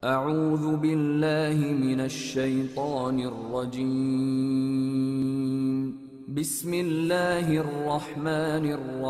أعوذ بالله من الشيطان الرجيم بسم الله الرحمن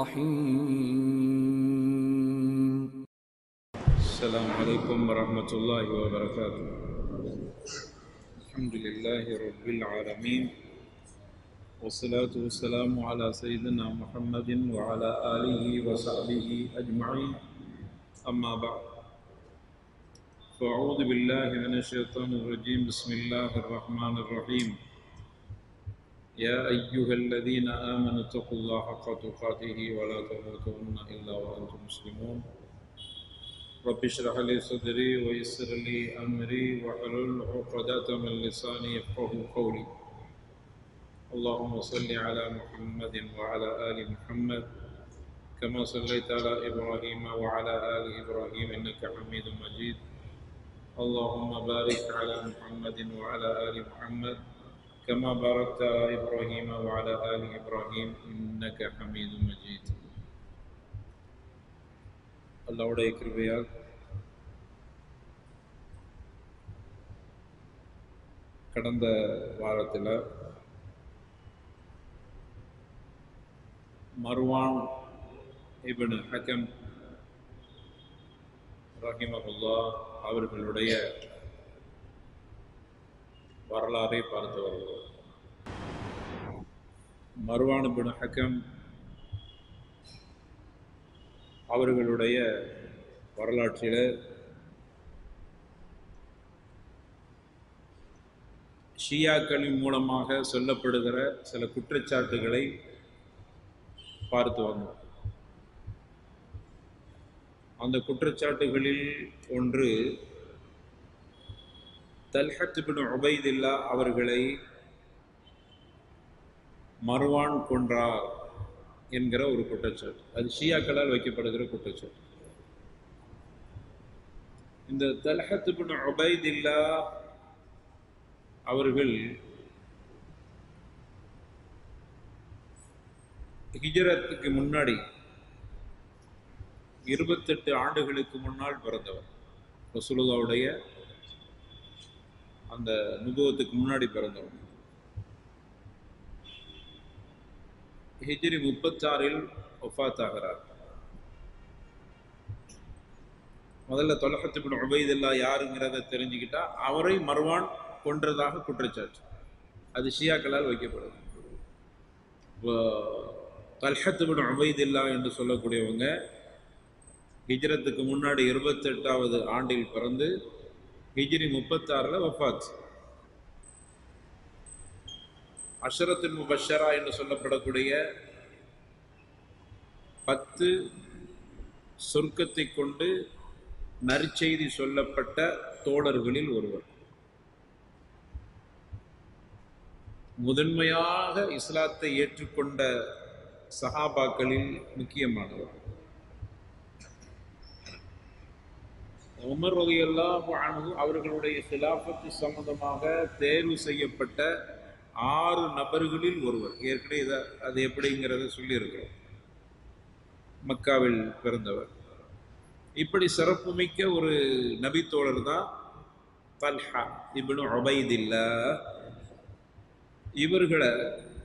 الرحيم السلام عليكم ورحمة الله وبركاته الحمد لله رب العالمين والصلاة والسلام على سيدنا محمد وعلى آله وصحبه أجمعين أما بعد فأعوذ بالله من الشيطان الرجيم بسم الله الرحمن الرحيم يا أيها الذين آمنوا اتقوا الله حق تقاته ولا تموتن إلا وأنتم مسلمون رب اشرح لي صدري ويسر لي امري واحلل عقدة من لساني يفقه قولي اللهم صل على محمد وعلى ال محمد كما صليت على ابراهيم وعلى ال ابراهيم انك حميد مجيد اللهم بارك على محمد وعلى ال محمد كما باركت على ابراهيم وعلى ال ابراهيم انك حميد مجيد அல்லாவுடைய கிருபையால் கடந்த வாரத்தில் மர்வான் இபின் ஹக்கம் ரஹிமகுல்லா அவர்களுடைய வரலாறை பார்த்து வருகிறோம் மர்வான் இபின் ஹக்கம் அவர்களுடைய வரலாற்றில் ஷியாக்களின் மூலமாக சொல்லப்படுகிற சில குற்றச்சாட்டுகளை பார்த்து வந்தோம் அந்த குற்றச்சாட்டுகளில் ஒன்று தல்ஹத் பின் உபைதில்லா அவர்களை மர்வான் கொன்றார் என்கிற ஒரு குற்றச்சாட்டு அது ஷியாக்களால் வைக்கப்படுகிற குற்றச்சாட்டு இந்த தல்ஹத் பின் உபைதில்லா அவர்கள் ஹிஜரத்துக்கு முன்னாடி இருபத்தெட்டு ஆண்டுகளுக்கு முன்னால் பிறந்தவர் ரசூலுல்லாவுடைய அந்த நுபவத்துக்கு முன்னாடி பிறந்தவர் ஹிஜ்ரி முப்பத்தாறில் ஒஃபாத் ஆகிறார் முதல்ல தொலகத்து பின் உபைதில்லா யாருங்கிறத தெரிஞ்சுக்கிட்டா அவரை மர்வான் கொன்றதாக குற்றச்சாட்டு அது ஷியாக்களால் வைக்கப்படுது தல்ஹத்து பின் உபைதில்லா என்று சொல்லக்கூடியவங்க ஹிஜ்ரத்துக்கு முன்னாடி இருபத்தெட்டாவது ஆண்டில் பிறந்து ஹிஜ்ரி முப்பத்தாறில் வஃபாத் அஷரத்தின் முபஷரா என்று சொல்லப்படக்கூடிய பத்து சொர்க்கத்தை கொண்டு நற்செய்தி சொல்லப்பட்ட தோழர்களில் ஒருவர் முதன்மையாக இஸ்லாத்தை ஏற்றுக்கொண்ட சஹாபாக்களில் முக்கியமானவர் உமர் ரலியல்லாஹு அன்ஹு அவர்களுடைய சிலாபத்து சம்பந்தமாக தேர்வு செய்யப்பட்ட ஆறு நபர்களில் ஒருவர் ஏற்கனவே இதை அது எப்படிங்கிறத சொல்லியிருக்கிறோம் மக்காவில் பிறந்தவர் இப்படி சிறப்புமிக்க ஒரு நபித்தோழர் தான் தல்ஹா இப்னு உபைதில்லா இவர்களை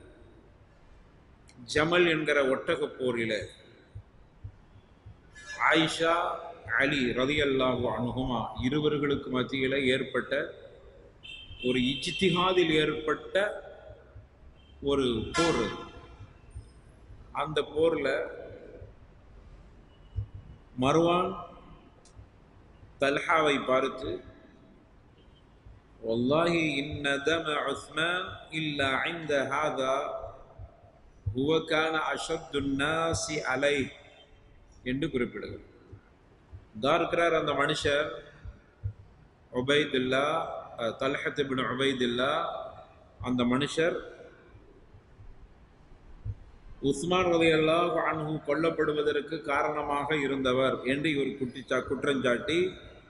ஜமல் என்கிற ஒட்டக போரில் ஆயிஷா அலி ரதி அல்லாஹு அணுகுமா இருவர்களுக்கு மத்தியில் ஏற்பட்ட ஒரு இஜ்திஹாதில் ஏற்பட்ட ஒரு போர் அந்த போரில் மர்வான் தல்ஹாவை பார்த்து والله إن دم عثمان إلا عند هذا هو كان أشد الناس عليه என்று குறிப்பிடுகிறார் தான் இருக்கிறார் அந்த மனுஷர் உபைதுல்லா தல்ஹத் பின் உபைதுல்லா அந்த மனுஷர் உஸ்மான் ரதையல்லாஹ் அன்ஹு கொல்லப்படுவதற்கு காரணமாக இருந்தவர் என்று இவர் குட்டிச்சா குற்றஞ்சாட்டி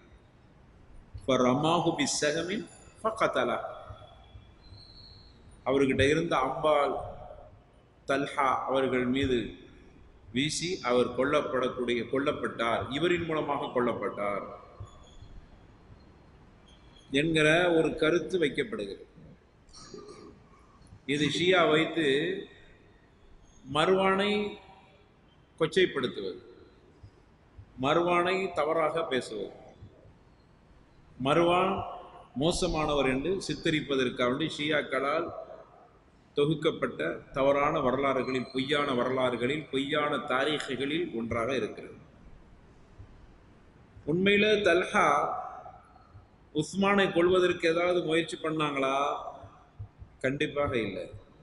ரமாஹு பி சகமின் ஃபகத்தலா அவர்கிட்ட இருந்த அம்பாள் தல்ஹா அவர்கள் மீது வீசி அவர் கொல்லப்படக்கூடிய கொல்லப்பட்டார் இவரின் மூலமாக கொல்லப்பட்டார் என்கிற ஒரு கருத்து வைக்கப்படுகிறது இது ஷியா வைத்து மர்வானை கொச்சைப்படுத்துவது மர்வானை தவறாக பேசுவது மர்வான் மோசமானவர் என்று சித்தரிப்பதற்காக வேண்டி ஷியாக்களால் தொகுக்கப்பட்ட தவறான வரலாறுகளில் பொய்யான வரலாறுகளில் பொய்யான தாரீகுகளில் ஒன்றாக இருக்கிறது உண்மையில தல்ஹா உஸ்மானை கொள்வதற்கு ஏதாவது முயற்சி பண்ணாங்களா கண்டிப்பாக இல்லை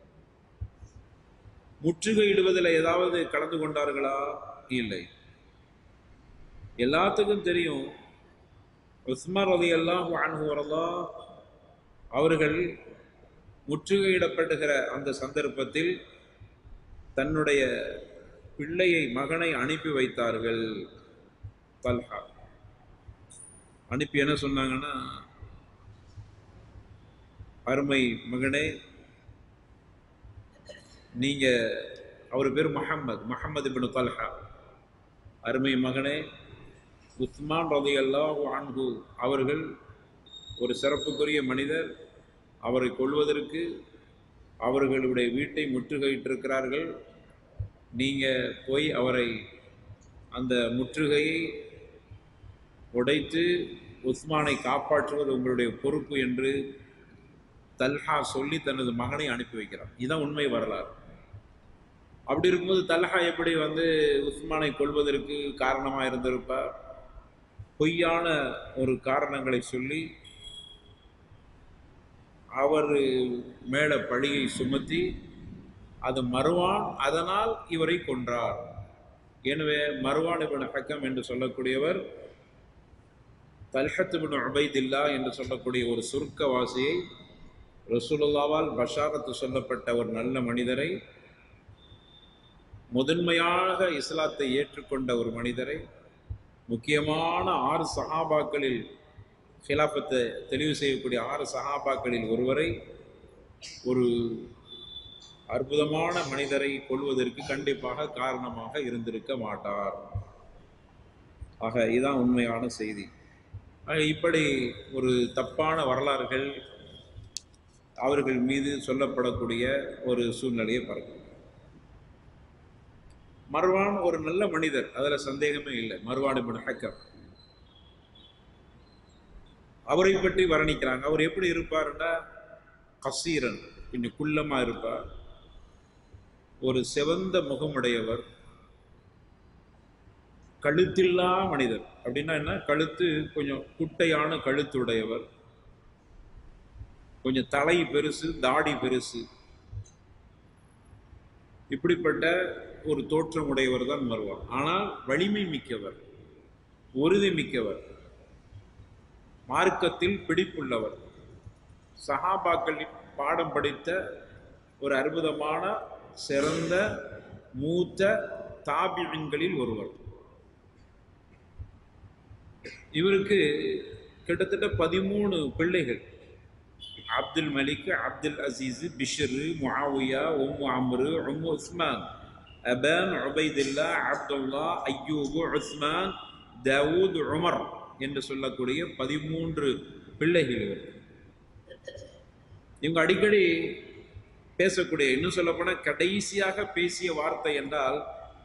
முற்றுகையிடுவதில் ஏதாவது கலந்து கொண்டார்களா இல்லை எல்லாத்துக்கும் தெரியும் உஸ்மான் ரதி அல்லாஹ் வரலா அவர்கள் முற்றுகையிடப்படுகிற அந்த சந்தர்ப்பத்தில் தன்னுடைய பிள்ளையை மகனை அனுப்பி வைத்தார்கள் தல்ஹா அனுப்பி என்ன சொன்னாங்கன்னா அருமை மகனே நீங்க அவர் பேர் முஹம்மது முஹம்மது பின் தல்ஹா அருமை மகனே உஸ்மான் ரதி அல்லாஹ் அன்ஹு அவர்கள் ஒரு சிறப்புக்குரிய மனிதர் அவரை கொள்வதற்கு அவர்களுடைய வீட்டை முற்றுகையிட்டிருக்கிறார்கள் நீங்கள் போய் அவரை அந்த முற்றுகையை உடைத்து உஸ்மானை காப்பாற்றுவது உங்களுடைய பொறுப்பு என்று தல்ஹா சொல்லி தனது மகனை அனுப்பி வைக்கிறார் இதுதான் உண்மை வரலாறு அப்படி இருக்கும்போது தல்ஹா எப்படி வந்து உஸ்மானை கொள்வதற்கு காரணமாக இருந்திருப்பார் பொய்யான ஒரு காரணங்களை சொல்லி அவர் மேலே பழியை சுமத்தி அது மறுவான் அதனால் இவரை கொன்றார் எனவே மறுவான் இபின் ஹக்கம் என்று சொல்லக்கூடியவர் தல்ஹத் பின் உபைதில்லா என்று சொல்லக்கூடிய ஒரு சுருக்கவாசியை ரசூலுல்லாவால் பஷாரத்து சொல்லப்பட்ட ஒரு நல்ல மனிதரை முதன்மையாக இஸ்லாத்தை ஏற்றுக்கொண்ட ஒரு மனிதரை முக்கியமான ஆறு சஹாபாக்களில் ஹிலாஃபத்தை தெளிவு செய்யக்கூடிய ஆறு சஹாபாக்களில் ஒருவரை ஒரு அற்புதமான மனிதரை கொள்வதற்கு கண்டிப்பாக காரணமாக இருந்திருக்க மாட்டார் ஆக இதுதான் உண்மையான செய்தி ஆக இப்படி ஒரு தப்பான வரலாறுகள் அவர்கள் மீது சொல்லப்படக்கூடிய ஒரு சூழ்நிலையை பார்க்கணும் மர்வான் ஒரு நல்ல மனிதர் அதில் சந்தேகமே இல்லை மர்வான் இபின் ஹக்கம் அவரை பற்றி வர்ணிக்கிறாங்க அவர் எப்படி இருப்பார்னா கசீரன் கொஞ்சம் குள்ளமா இருப்பார் ஒரு செவந்த முகமுடையவர் கழுத்தில்லா மனிதர் அப்படின்னா என்ன கழுத்து கொஞ்சம் குட்டையான கழுத்துடையவர் கொஞ்சம் தலை பெருசு தாடி பெருசு இப்படிப்பட்ட ஒரு தோற்றம் உடையவர் தான் வருவார் ஆனால் வலிமை மிக்கவர் உறுதி மிக்கவர் மார்க்கத்தில் பிடிப்புள்ளவர் சஹாபாக்களின் பாடம் படித்த ஒரு அற்புதமான சிறந்த மூத்த தாபியன்களில் ஒருவர் இவருக்கு கிட்டத்தட்ட பதிமூணு பிள்ளைகள் Abdul Malik Abdul Aziz Bishr Muawiya Umm Amr Umm Uthman Aban Ubaidullah Abdullah Ayyub Uthman Dawud Umar என்று சொல்லக்கூடிய பதிமூன்று பிள்ளைகள் இவர் இவங்க அடிக்கடி பேசக்கூடிய இன்னும் சொல்லப்போனால் கடைசியாக பேசிய வார்த்தை என்றால்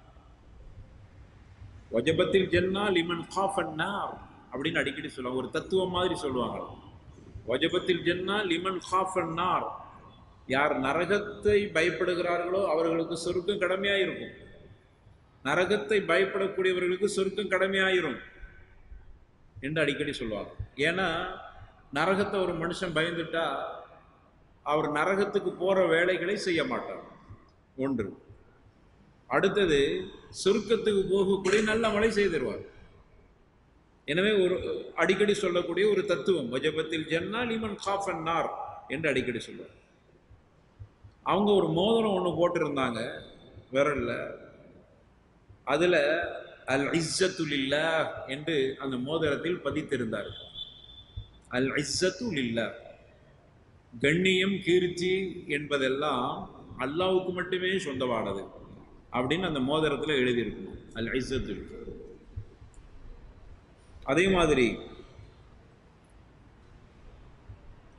வஜபத்தில் ஜென்னா லிமன் காஃபன்னார் அப்படின்னு அடிக்கடி சொல்லுவாங்க ஒரு தத்துவம் மாதிரி சொல்லுவாங்க வஜபத்தில் ஜென்னா லிமன் காஃபன்னார் யார் நரகத்தை பயப்படுகிறார்களோ அவர்களுக்கு சொருக்கம் கடமையாயிருக்கும் நரகத்தை பயப்படக்கூடியவர்களுக்கு சொருக்கம் கடமையாயிரும் என்று அடிக்கடி சொல்லுவாங்க ஏன்னா நரகத்தை ஒரு மனுஷன் பயந்துட்டா அவர் நரகத்துக்கு போகிற வேலைகளை செய்ய மாட்டார் ஒன்று அடுத்தது சுருக்கத்துக்கு போகக்கூடிய நல்ல மழை செய்திருவார் எனவே ஒரு அடிக்கடி சொல்லக்கூடிய ஒரு தத்துவம் வஜபத்தில் ஜன்னா லிமன் காஃபன் நார் என்று அடிக்கடி சொல்லுவார் அவங்க ஒரு மோதிரம் ஒன்று போட்டிருந்தாங்க விரல்ல அதில் அல் இஸ்ஸத்துலில்லா என்று அந்த மோதிரத்தில் பதித்திருந்தார் அல் இஸ்ஸத்துலில்லா கண்ணியம் கீர்த்தி என்பதெல்லாம் அல்லாவுக்கு மட்டுமே சொந்தமானது அப்படின்னு அந்த மோதிரத்தில் எழுதியிருக்கணும் அல் ஐசத்து அதே மாதிரி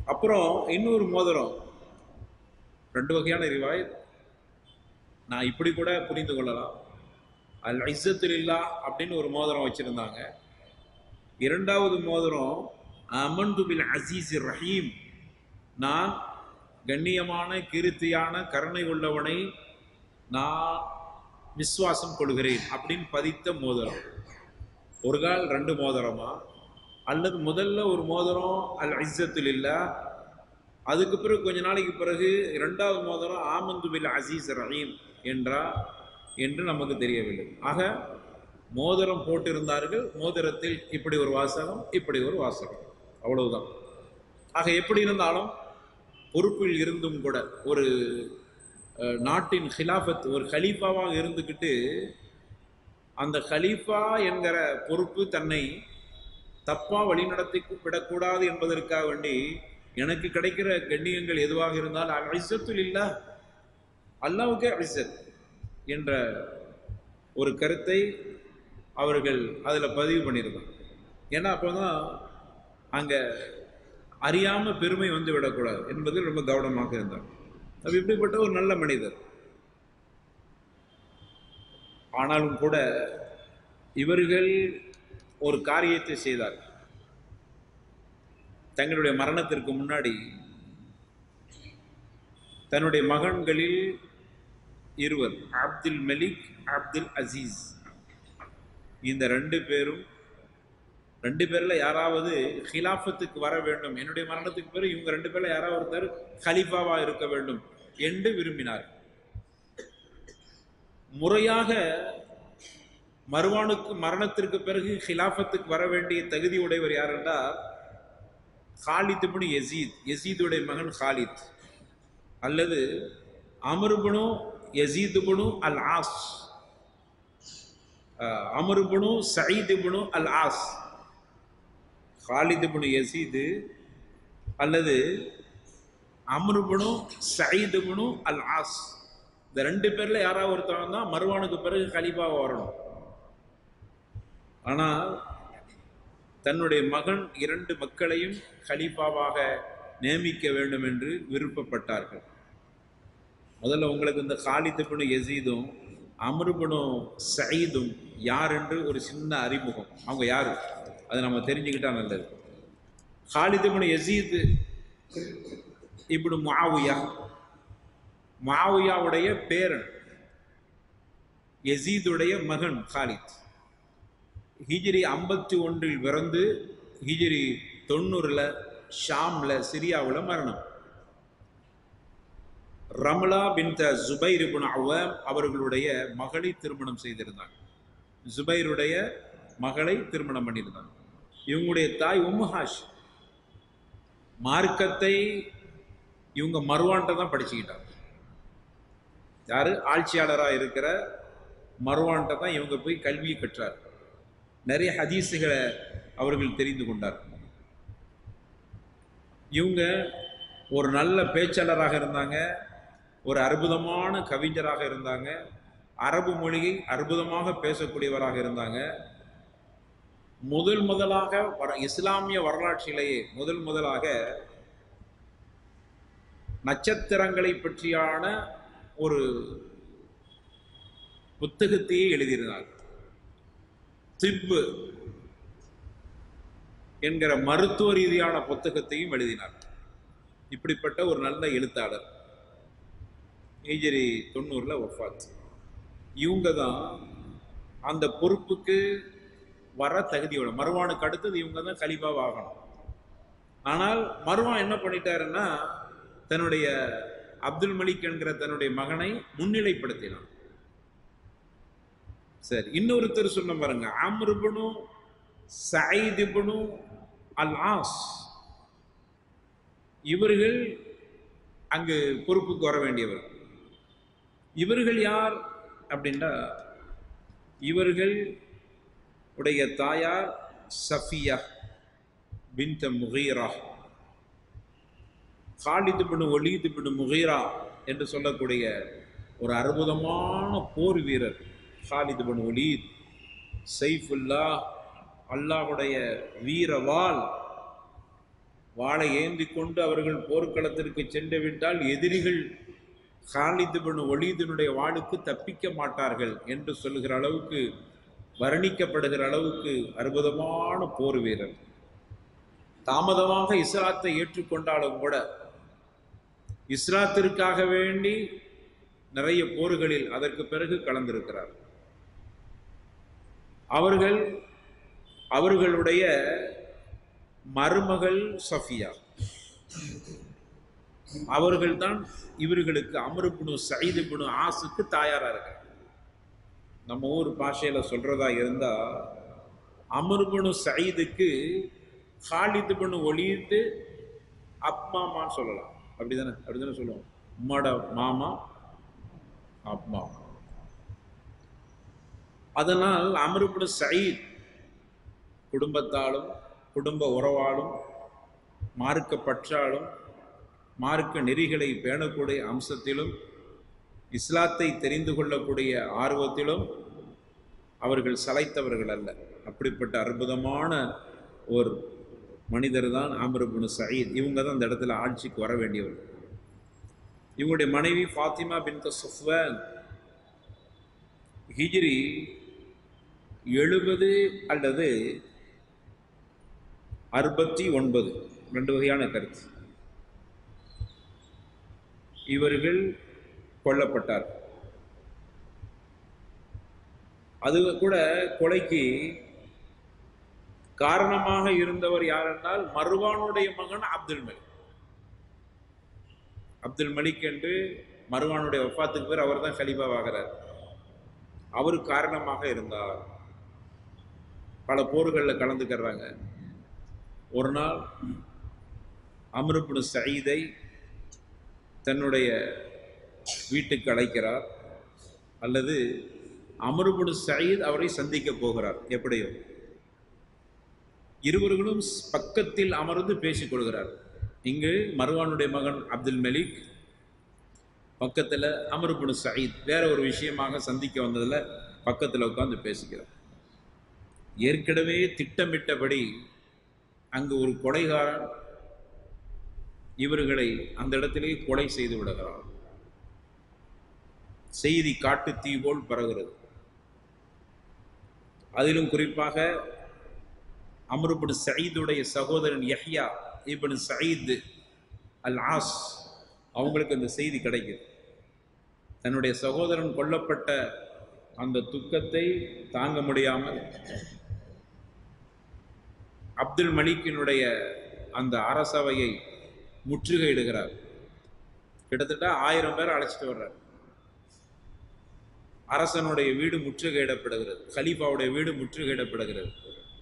அப்புறம் இன்னொரு மோதிரம் ரெண்டு வகையான ரிவாயத் நான் இப்படி கூட புரிந்து கொள்ளலாம் அல் இஸ்ஸத்துல் இல்லா அப்படின்னு ஒரு மோதிரம் வச்சிருந்தாங்க இரண்டாவது மோதிரம் அமன்து பில் அசீஸ் ரஹீம் நான் கண்ணியமான கீர்த்தியான கருணை உள்ளவனை நான் விசுவாசம் கொள்கிறேன் அப்படின்னு பதித்த மோதிரம் ஒரு கால் ரெண்டு மோதிரமா அல்லது முதல்ல ஒரு மோதிரம் அல் இஸ்ஸத்துல் இல்லா அதுக்கு பிறகு கொஞ்ச நாளைக்கு பிறகு இரண்டாவது மோதிரம் ஆமந்து பில் அசீஸ் ரஹீம் என்றா என்று நமக்கு தெரியவில்லை ஆக மோதிரம் போட்டிருந்தார்கள் மோதிரத்தில் இப்படி ஒரு வாசகம் இப்படி ஒரு வாசகம் அவ்வளவுதான் ஆக எப்படி இருந்தாலும் பொறுப்பில் இருந்தும் கூட ஒரு அஹ், நாட்டின் ஹிலாஃபத் ஒரு ஹலீஃபாவாக இருந்துக்கிட்டு அந்த ஹலீஃபா என்கிற பொறுப்பு தன்னை தப்பா வழிநடத்தி விடக்கூடாது என்பதற்காக வேண்டி எனக்கு கிடைக்கிற கண்ணியங்கள் எதுவாக இருந்தால் அல் இஸ்ஸத்துல் இல்லா அல்லாவுக்கே இஸ்ஸத் என்ற ஒரு கருத்தை அவர்கள் அதில் பதிவு பண்ணியிருக்காங்க ஏன்னா அப்போ தான் அங்கே அறியாம பெருமை வந்து விடக்கூடாது என்பதில் ரொம்ப கவனமாக இருந்தார் அது இப்படிப்பட்ட ஒரு நல்ல மனிதர் ஆனாலும் கூட இவர்கள் ஒரு காரியத்தை செய்தார் தங்களுடைய மரணத்திற்கு முன்னாடி தன்னுடைய மகன்களில் இருவர் அப்துல் மலிக் அப்துல் அசீஸ் இந்த ரெண்டு பேரும் ரெண்டு பேர்ல யாராவது ஹிலாஃபத்துக்கு வர வேண்டும் என்னுடைய மரணத்துக்கு பிறகு இவங்க ரெண்டு பேர்ல யாராவது ஒருத்தர் ஹலீஃபாவா இருக்க வேண்டும் என்று விரும்பினார் முறையாக மருவானுக்கு மரணத்திற்கு பிறகு ஹிலாஃபத்துக்கு வர வேண்டிய தகுதி உடையவர் யார் என்றால் ஹாலித் இப்னு யசீத் யசீதுடைய மகன் ஹாலித் அல்லது அமருபனு யசீதுபனு அல் ஆஸ் அமருபனு சயீதுபனு al As Khalid ibn Yazid அல்லது அம்ருபனு சயீதுபனு அல் ஆஸ் இந்த ரெண்டு பேர்ல யாராவது ஒருத்தவங்க தான் மருவானுக்கு பிறகு கலிபாவை வரணும் ஆனால் தன்னுடைய மகன் இரண்டு மக்களையும் கலீஃபாவாக நியமிக்க வேண்டும் என்று விருப்பப்பட்டார்கள் முதல்ல உங்களுக்கு இந்த காலித்துபனு யசீதும் அமருபனு சயீதும் யார் என்று ஒரு சின்ன அறிமுகம் அவங்க யாரு அதை நம்ம தெரிஞ்சுக்கிட்டா நல்லது காலிதுபனு யசீது இப்படி மாவுயா மாவுயாவுடைய பேரன் யசீதுடைய மகன் காலித் ஹிஜ்ரி ஐம்பத்தி ஒன்றில் பிறந்து ஹிஜ்ரி தொண்ணூறில் ஷாம்ல சிரியாவில் மரணம் ரம்லா பின் த ஜுபைர் இப்னு அவ்வாம் அவர்களுடைய மகளை திருமணம் செய்திருந்தாங்க ஜுபைருடைய மகளை திருமணம் பண்ணியிருந்தாங்க இவங்களுடைய தாய் உம்முஹாஷ் மார்க்கத்தை இவங்க மருவான்ட்ட தான் படிச்சுக்கிட்டாங்க யாரு ஆட்சியாளராக இருக்கிற மருவான்ட்ட தான் இவங்க போய் கல்வியை கற்றார் நிறைய ஹதீஸுகளை அவர்கள் தெரிந்து கொண்டார் இவங்க ஒரு நல்ல பேச்சாளராக இருந்தாங்க ஒரு அற்புதமான கவிஞராக இருந்தாங்க அரபு மொழியை அற்புதமாக பேசக்கூடியவராக இருந்தாங்க முதல் முதலாக வர இஸ்லாமிய வரலாற்றிலேயே முதல் முதலாக நட்சத்திரங்களை பற்றியான ஒரு புத்தகத்தையே எழுதியிருந்தார் திப்பு என்கிற மருத்துவ ரீதியான புத்தகத்தையும் எழுதினார் இப்படிப்பட்ட ஒரு நல்ல எழுத்தாளர் ஹிஜ்ரி தொண்ணூறுல ஒஃபாத் இவங்க தான் அந்த பொறுப்புக்கு வர தகுதியோட மருவானுக்கு அடுத்தது இவங்க தான் கலிபாவாகணும் ஆனால் மருவான் என்ன பண்ணிட்டாருன்னா தன்னுடைய அப்துல் மலிக் என்கிற தன்னுடைய மகனை முன்னிலைப்படுத்தினான் சரி இன்னொருத்தர் சொன்ன பாருங்க அம்ருபனு சயீதுபனு அல் ஆஸ் இவர்கள் அங்கு பொறுப்புக்கு வர வேண்டியவர் இவர்கள் யார் அப்படின்னா இவர்கள் உடைய தாயார் சஃபியா பின்த முகீரா காலிது பின் ஒலீது பின் முகீரா என்று சொல்லக்கூடிய ஒரு அற்புதமான போர் வீரர் காலிது பின் ஒலீத் சைஃபுல்லா அல்லாஹுடைய வீரவாள் வாளை ஏந்தி கொண்டு அவர்கள் போர்க்களத்திற்கு சென்று விட்டால் எதிரிகள் ஹாலித் பின் ஒலீதினுடைய வாளுக்கு தப்பிக்க மாட்டார்கள் என்று சொல்லுகிற அளவுக்கு வர்ணிக்கப்படுகிற அளவுக்கு அற்புதமான போர் வீரர் தாமதமாக இஸ்லாத்தை ஏற்றுக்கொண்டாலும் கூட இஸ்லாத்திற்காக வேண்டி நிறைய போர்களில் அதற்கு பிறகு கலந்திருக்கிறார் அவர்கள் அவர்களுடைய மருமகள் சஃபியா அவர்கள்தான் இவர்களுக்கு அமருபுனு சயிதுபுனு ஆசுக்கு தாயாரா இருக்காங்க நம்ம ஊர் பாஷையில சொல்றதா இருந்தா அமருபுனு சயீதுக்கு ஹாலிது பண்ணு ஒளியிட்டு அப்பாமான்னு சொல்லலாம் அப்படிதானே அப்படிதானே சொல்லுவோம் உம்மாட மாமா அப்பா அதனால் அமருபுனு சயீத் குடும்பத்தாலும் குடும்ப உறவாலும் மார்க்க பற்றாலும் மார்க்க நெறிகளை பேணக்கூடிய அம்சத்திலும் இஸ்லாத்தை தெரிந்து கொள்ளக்கூடிய ஆர்வத்திலும் அவர்கள் சளைத்தவர்கள் அல்ல அப்படிப்பட்ட அற்புதமான ஒரு மனிதர் தான் ஆமருபுனு சயீத் இவங்க தான் அந்த இடத்துல ஆட்சிக்கு வர வேண்டியவர்கள் இவங்களுடைய மனைவி ஃபாத்திமா பின் சுஃப்வான் ஹிஜ்ரி எழுபது அல்லது அறுபத்தி ஒன்பது ரெண்டு வகையான கருத்து இவர்கள் கொல்லப்பட்டார் அது கூட கொலைக்கு காரணமாக இருந்தவர் யார் என்றால் மருவானுடைய மகன் அப்துல் மலிக் அப்துல் மலிக் என்று மருவானுடைய வஃபாத்துக்கு பேர் அவர் தான் கலிபாவாகிறார் அவர் காரணமாக இருந்தார் பல போர்களில் கலந்துக்கிறாங்க ஒரு நாள் அமருபுனு சயீதை தன்னுடைய வீட்டுக்கு அழைக்கிறார் அல்லது அமருபுனு சயீத் அவரை சந்திக்க போகிறார் எப்படியோ இருவர்களும் பக்கத்தில் அமர்ந்து பேசிக் கொள்கிறார் இங்கு மருவானுடைய மகன் அப்துல் மலிக் பக்கத்தில் அமருபுனு சயீத் வேற ஒரு விஷயமாக சந்திக்க வந்ததில் பக்கத்தில் உட்காந்து பேசுகிறார் ஏற்கனவே திட்டமிட்டபடி அங்கு ஒரு கொலைகாரன் இவர்களை அந்த இடத்திலே கொலை செய்து விடுகிறார் செய்தி காட்டு தீ போல் பரவுகிறது அதிலும் குறிப்பாக அம்ருபின் சயீதுடைய சகோதரன் Yahya ibn Saeed al As அவங்களுக்கு அந்த செய்தி கிடைக்குது தன்னுடைய சகோதரன் கொல்லப்பட்ட அந்த துக்கத்தை தாங்க முடியாமல் அப்துல் மலிக்கினுடைய அந்த அரசவையை முற்றுகையிடுகிறார் கிட்டத்தட்ட ஆயிரம் பேர் அழைச்சிட்டு வர்றார் அரசனுடைய வீடு முற்றுகையிடப்படுகிறது கலீஃபாவுடைய வீடு முற்றுகையிடப்படுகிறது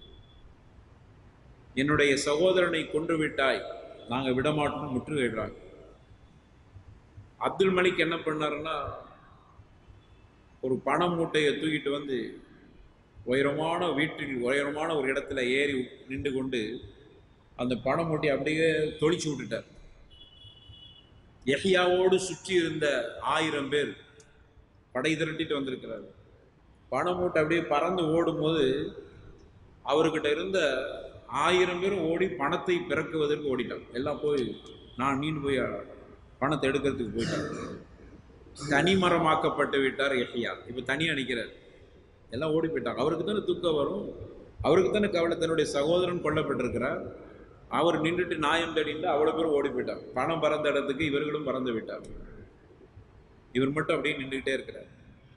என்னுடைய சகோதரனை கொன்று விட்டாய் நாங்கள் விடமாட்டோம் முற்றுகையிடுறாங்க அப்துல் மலிக் என்ன பண்ணாருன்னா ஒரு பண மூட்டையை தூக்கிட்டு வந்து உயரமான வீட்டில் உயரமான ஒரு இடத்துல ஏறி நின்று கொண்டு அந்த பண மூட்டையை அப்படியே தொளிச்சு விட்டுட்டார் எஹியாவோடு சுற்றி இருந்த ஆயிரம் பேர் படை திரட்டிட்டு வந்திருக்கிறார் பண மூட்டை அப்படியே பறந்து ஓடும்போது அவர்கிட்ட இருந்த ஆயிரம் பேரும் ஓடி பணத்தை பிறக்குவதற்கு ஓடிட்டாங்க எல்லாம் போய் நான் நீண்டு போய் பணத்தை எடுக்கிறதுக்கு போயிட்டாங்க தனிமரமாக்கப்பட்டு விட்டார் எஹியா இப்போ தனியாக நிற்கிறார் எல்லாம் ஓடி போயிட்டாங்க அவருக்கு தானே தூக்கம் வரும் அவருக்கு தானே கவலை தன்னுடைய சகோதரன் கொல்லப்பட்டிருக்கிறார் அவர் நின்றுட்டு நியாயம் தேடிட்டு அவ்வளோ பேரும் ஓடி போயிட்டாங்க பணம் பறந்த இடத்துக்கு இவர்களும் பறந்து விட்டார் இவர் மட்டும் அப்படியே நின்றுக்கிட்டே இருக்கிறார்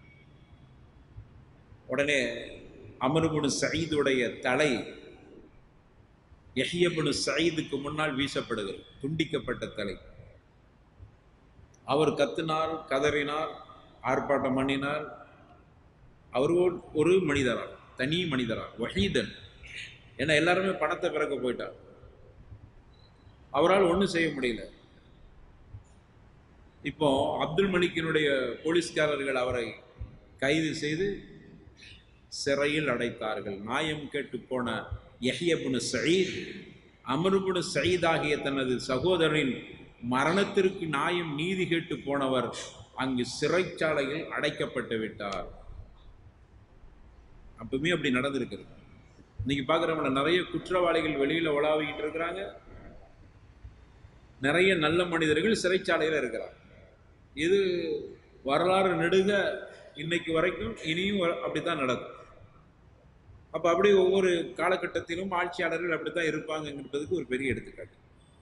உடனே அமருபுனு சயீதுடைய தலை எஹியபுனு சயீதுக்கு முன்னால் வீசப்படுகிறது துண்டிக்கப்பட்ட தலை அவர் கத்தினார் கதறினார் ஆர்ப்பாட்டம் பண்ணினார் அவர் ஒரு மனிதரா தனி மனிதரா வஹீதன் ஏன்னா எல்லாருமே பணத்தை பிறக்க போயிட்டார் அவரால் ஒன்றும் செய்ய முடியல இப்போ அப்துல் மலிக்கினுடைய போலீஸ்காரர்கள் அவரை கைது செய்து சிறையில் அடைத்தார்கள் நாயம் கேட்டு போன யஹியபுனு சயீத் அமருபுனு சயீத் ஆகிய தனது சகோதரனின் மரணத்திற்கு நியாயம் நீதி கேட்டு போனவர் அங்கு சிறைச்சாலையில் அடைக்கப்பட்டு விட்டார் அப்பவுமே அப்படி நடந்திருக்கிறது இன்னைக்கு பார்க்குறவங்கள நிறைய குற்றவாளிகள் வெளியில் உலாவிக்கிட்டு இருக்கிறாங்க நிறைய நல்ல மனிதர்கள் சிறைச்சாலையில் இருக்கிறார் இது வரலாறு நெடுக இன்னைக்கு வரைக்கும் இனியும் வ- அப்படித்தான் நடக்கும் அப்ப அப்படி ஒவ்வொரு காலகட்டத்திலும் ஆட்சியாளர்கள் அப்படித்தான் இருப்பாங்கங்கிறதுக்கு ஒரு பெரிய எடுத்துக்காட்டு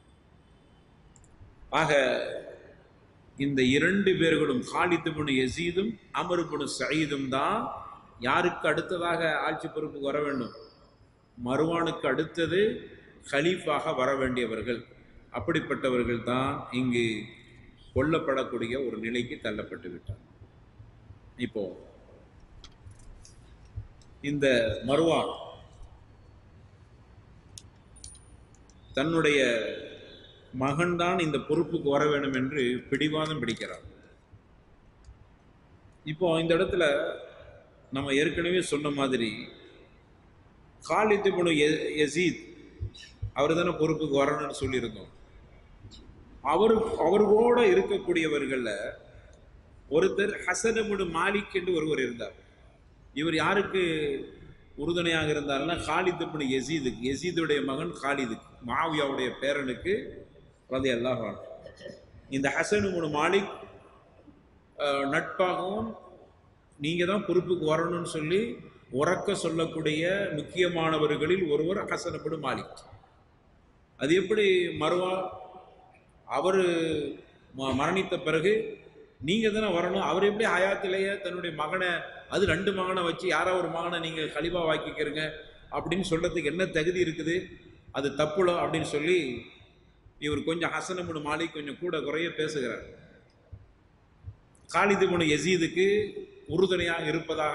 ஆக இந்த இரண்டு பேர்களும் காலித் பின் யசீதும் அமர் பின் சயீதும் தான் யாருக்கு அடுத்ததாக ஆட்சி பொறுப்புக்கு வர வேண்டும் மருவானுக்கு அடுத்தது கலீஃபாக வர வேண்டியவர்கள் அப்படிப்பட்டவர்கள் தான் இங்கு கொல்லப்படக்கூடிய ஒரு நிலைக்கு தள்ளப்பட்டு விட்டார் இப்போ இந்த மருவான் தன்னுடைய மகன்தான் இந்த பொறுப்புக்கு வர வேண்டும் என்று பிடிவாதம் பிடிக்கிறார் இப்போ இந்த இடத்துல நம்ம ஏற்கனவே சொன்ன மாதிரி காலித் இப்னு ய- யசீத் அவர் தானே பொறுப்புக்கு வரணும்னு சொல்லியிருந்தோம் அவரு அவர்களோட இருக்கக்கூடியவர்கள்ல ஒருத்தர் ஹசனமுடு மாலிக் என்று ஒருவர் இருந்தார் இவர் யாருக்கு உறுதுணையாக இருந்தார்னா காலித் இப்னு யசீதுக்கு யசீதுடைய மகன் காலிதுக்கு மாவியாவுடைய பேரனுக்கு ரதி அல்லாஹ் இந்த ஹசனுமுடு மாலிக் அஹ், நட்பாகவும் நீங்க தான் பொறுப்புக்கு வரணும்னு சொல்லி உறக்க சொல்லக்கூடிய முக்கியமானவர்களில் ஒருவர் ஹசனபுடு மாலிக் அது எப்படி மறுவா அவர் மரணித்த பிறகு நீங்க தானே வரணும் அவர் எப்படி ஹயாத்திலேயே தன்னுடைய மகனை அது ரெண்டு மகனை வச்சு யாரோ ஒரு மகனை நீங்க கலிபா வாக்கிக்கிறீங்க அப்படின்னு சொல்றதுக்கு என்ன தகுதி இருக்குது அது தப்புல அப்படின்னு சொல்லி இவர் கொஞ்சம் ஹசனமுடு மாலிக் கொஞ்சம் கூட குறைய பேசுகிறார் காலிது முனு யசீதுக்கு உறுதுணையாக இருப்பதாக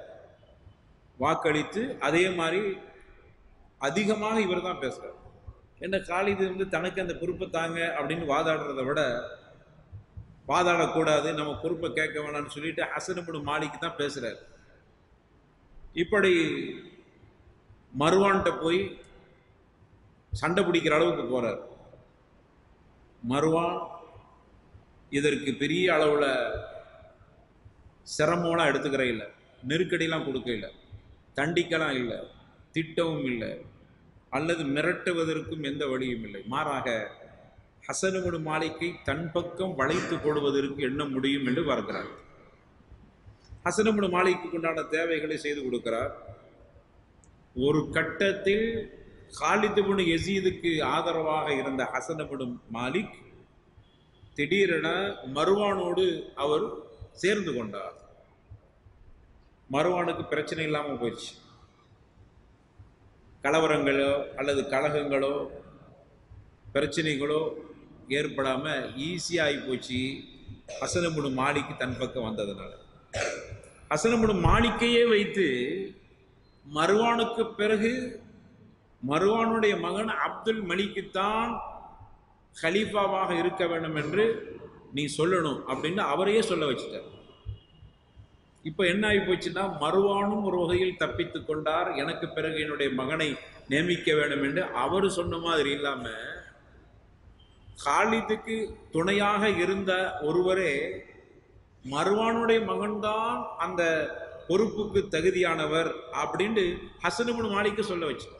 வாக்களித்து அதே மாதிரி அதிகமாக இவர் தான் பேசுறார் என்ன காலிது வந்து தனக்கு அந்த பொறுப்பை தாங்க அப்படின்னு வாதாடுறதை விட வாதாடக்கூடாது நம்ம பொறுப்பை கேட்க வேணாம்னு சொல்லிட்டு ஹசனபுடு மாலிக்கு தான் பேசுறார் இப்படி மருவான்கிட்ட போய் சண்டை பிடிக்கிற அளவுக்கு போறார் மருவான் இதற்கு பெரிய அளவுல சிரமம்லாம் எடுத்துக்கிற இல்லை நெருக்கடிலாம் கொடுக்க இல்லை தண்டிக்கலாம் இல்லை திட்டவும் இல்லை அல்லது மிரட்டுவதற்கும் எந்த வழியும் இல்லை மாறாக ஹசனுமுடு மாளிகை தன் பக்கம் வளைத்து போடுவதற்கு எண்ண முடியும் என்று பார்க்கிறார் ஹசனுமுடு மாளிகைக்கு உண்டான தேவைகளை செய்து கொடுக்கிறார் ஒரு கட்டத்தில் காலிதுபுன் யசீதுக்கு ஆதரவாக இருந்த ஹசனபுடு மாலிக் திடீரென மருவானோடு அவர் சேர்ந்து கொண்டார் மருவானுக்கு பிரச்சனை இல்லாமல் போயிடுச்சு கலவரங்களோ அல்லது கலகங்களோ பிரச்சனைகளோ ஏற்படாம ஈஸியாகி போச்சு ஹசனமுடு மாலிக்கு தன் பக்கம் வந்ததுனால ஹசனமுடு மாலிக்கையே வைத்து மருவானுக்கு பிறகு மருவானுடைய மகன் அப்துல் மலிக்குத்தான் கலீஃபாவாக இருக்க வேண்டும் என்று நீ சொல்லணும் அப்படின்னு அவரையே சொல்ல வச்சுட்டார் இப்போ என்ன ஆகி போச்சுன்னா மறுவானும் ஒரு வகையில் தப்பித்து கொண்டார் எனக்கு பிறகு என்னுடைய மகனை நியமிக்க வேண்டும் என்று அவர் சொன்ன மாதிரி இல்லாம காலிதுக்கு துணையாக இருந்த ஒருவரே மறுவானுடைய மகன்தான் அந்த பொறுப்புக்கு தகுதியானவர் அப்படின்னு ஹசனமுன் மாலிக்கு சொல்ல வச்சு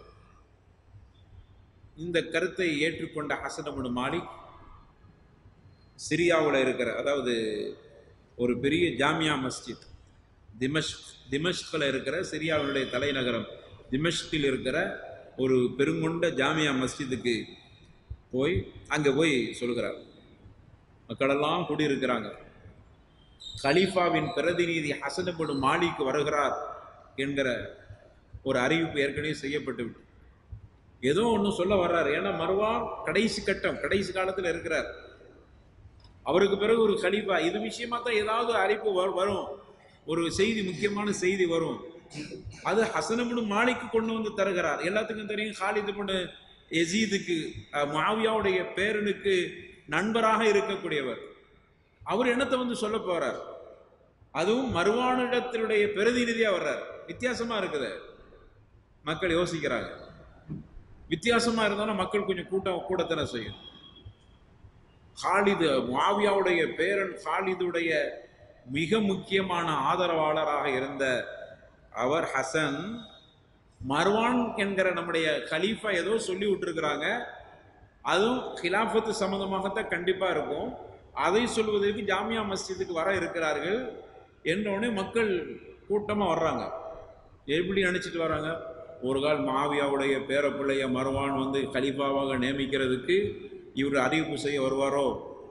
இந்த கருத்தை ஏற்றுக்கொண்ட ஹசனமுன் மாலிக் சிரியாவில் இருக்கிற அதாவது ஒரு பெரிய ஜாமியா மஸ்ஜித் திமஷ்க் திமஷ்கில் இருக்கிற சிரியாவினுடைய தலைநகரம் திமஷ்கில் இருக்கிற ஒரு பெருங்கொண்ட ஜாமியா மஸ்ஜிதுக்கு போய் அங்கே போய் சொல்கிறார் மக்களெல்லாம் கூடியிருக்கிறாங்க கலீஃபாவின் பிரதிநிதி ஹசனபடு மாலிக்கு வருகிறார் என்கிற ஒரு அறிவிப்பு ஏற்கனவே செய்யப்பட்டு விட்டு ஏதோ ஒன்று சொல்ல வர்றார் ஏன்னா மறுவா கடைசி கட்டம் கடைசி காலத்தில் இருக்கிறார் அவருக்கு பிறகு ஒரு கலீஃபா இது விஷயமா தான் ஏதாவது அறிவிப்பு வ- வரும் ஒரு செய்தி முக்கியமான செய்தி வரும் அது ஹசனமுடு மாலிக்கு கொண்டு வந்து தருகிறார் எல்லாத்துக்கும் தெரியும் ஹாலிது பண்ணு எசீதுக்கு அஹ், முஆவியாவுடைய பேரனுக்கு நண்பராக இருக்கக்கூடியவர் அவர் என்னத்தை வந்து சொல்ல போறார் அதுவும் மறுவானிடத்தினுடைய பிரதிநிதியா வர்றார் வித்தியாசமா இருக்குது மக்கள் யோசிக்கிறாங்க வித்தியாசமா இருந்தாலும் மக்கள் கொஞ்சம் கூட்டம் கூடத்தானே செய்யும் ஹாலிது மாவியாவுடைய பேரன் ஹாலிதுடைய மிக முக்கியமான ஆதரவாளராக இருந்த அவர் ஹசன் மர்வான் என்கிற நம்முடைய கலீஃபா ஏதோ சொல்லி விட்டுருக்குறாங்க அதுவும் ஹிலாஃபத்து சம்பந்தமாகத்தான் கண்டிப்பா இருக்கும் அதை சொல்வதற்கு ஜாமியா மஸ்ஜிதுக்கு வர இருக்கிறார்கள் என்றவுடனே மக்கள் கூட்டமா வர்றாங்க எப்படி நினைச்சிட்டு வராங்க ஒரு கால் மாவியாவுடைய பேரப்பிள்ளைய மருவான் வந்து கலிஃபாவாக நியமிக்கிறதுக்கு இவர் அறிவிப்பு செய்ய வருவாரோ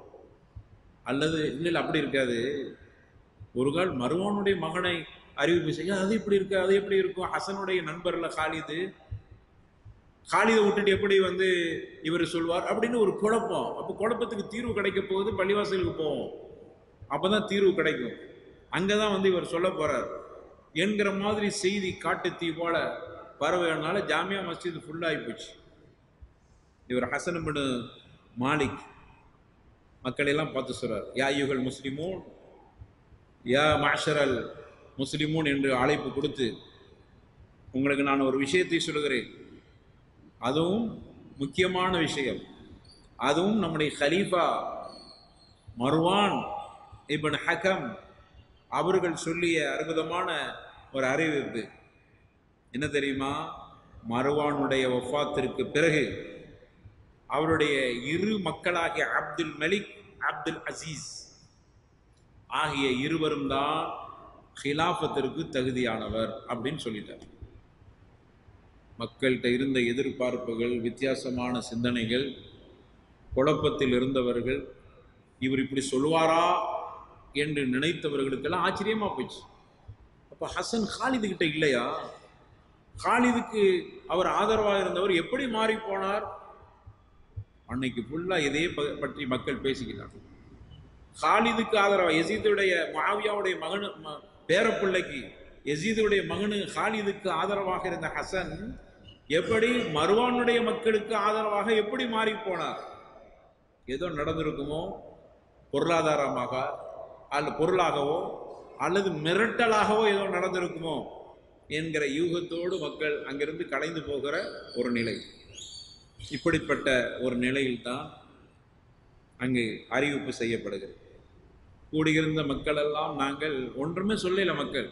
அல்லது இல்லை இல்லை அப்படி இருக்காது ஒரு கால் மருவானுடைய மகனை அறிவிப்பு செய்ய அது இப்படி இருக்கு அது எப்படி இருக்கும் ஹசனுடைய நண்பர்ல காலிது காலிதை விட்டுட்டு எப்படி வந்து இவர் சொல்வார் அப்படின்னு ஒரு குழப்பம் அப்போ குழப்பத்துக்கு தீர்வு கிடைக்க போகுது பள்ளிவாசலுக்கு போவோம் அப்பதான் தீர்வு கிடைக்கும் அங்கதான் வந்து இவர் சொல்ல போறார் என்கிற மாதிரி செய்தி காட்டு தீ போல பரவனால ஜாமியா மஸ்ஜித் ஃபுல்லாகி போச்சு இவர் ஹசன் பின் மாலிக் மக்களை எல்லாம் பார்த்து சொல்றார் யா யுகல் முஸ்லிமூன் யா மாஷரல் முஸ்லிமூன் என்று அழைப்பு கொடுத்து உங்களுக்கு நான் ஒரு விஷயத்தை சொல்லுகிறேன் அதுவும் முக்கியமான விஷயம் அதுவும் நம்முடைய ஹலீஃபா மர்வான் இப்ன் ஹகம் அவர்கள் சொல்லிய அற்புதமான ஒரு அறிவிப்பு என்ன தெரியுமா மர்வானுடைய வஃபாத்திற்கு பிறகு அவருடைய இரு மக்களாகிய அப்துல் மலிக் அப்துல் அசீஸ் ஆகிய இருவரும் தான் ஹிலாஃபத்திற்கு தகுதியானவர் அப்படின்னு சொல்லிட்டார் மக்கள்கிட்ட இருந்த எதிர்பார்ப்புகள் வித்தியாசமான சிந்தனைகள் குழப்பத்தில் இருந்தவர்கள் இவர் இப்படி சொல்லுவாரா என்று நினைத்தவர்களுக்கெல்லாம் ஆச்சரியமா போச்சு அப்ப ஹசன் ஹாலிது கிட்ட இல்லையா ஹாலிதுக்கு அவர் ஆதரவாக இருந்தவர் எப்படி மாறி போனார் அன்னைக்கு ஃபுல்லா இதே ப- பற்றி மக்கள் பேசிக்கிறாங்க ஹாலிதுக்கு ஆதரவா எசீதுடைய மாவியாவுடைய மகனு ம- பேரப்பிள்ளைக்கு எசீதுடைய மகனு ஹாலிதுக்கு ஆதரவாக இருந்த ஹசன் எப்படி மருவானுடைய மக்களுக்கு ஆதரவாக எப்படி மாறி போனார் ஏதோ நடந்திருக்குமோ பொருளாதாரமாக அல்ல பொருளாகவோ அல்லது மிரட்டலாகவோ ஏதோ நடந்திருக்குமோ என்கிற யூகத்தோடு மக்கள் அங்கிருந்து கலைந்து போகிற ஒரு நிலை இப்படிப்பட்ட ஒரு நிலையில்தான் அங்கு அறிவிப்பு செய்யப்படுகிறது கூடியிருந்த மக்கள் எல்லாம் நாங்கள் ஒன்றுமே சொல்லல மக்கள்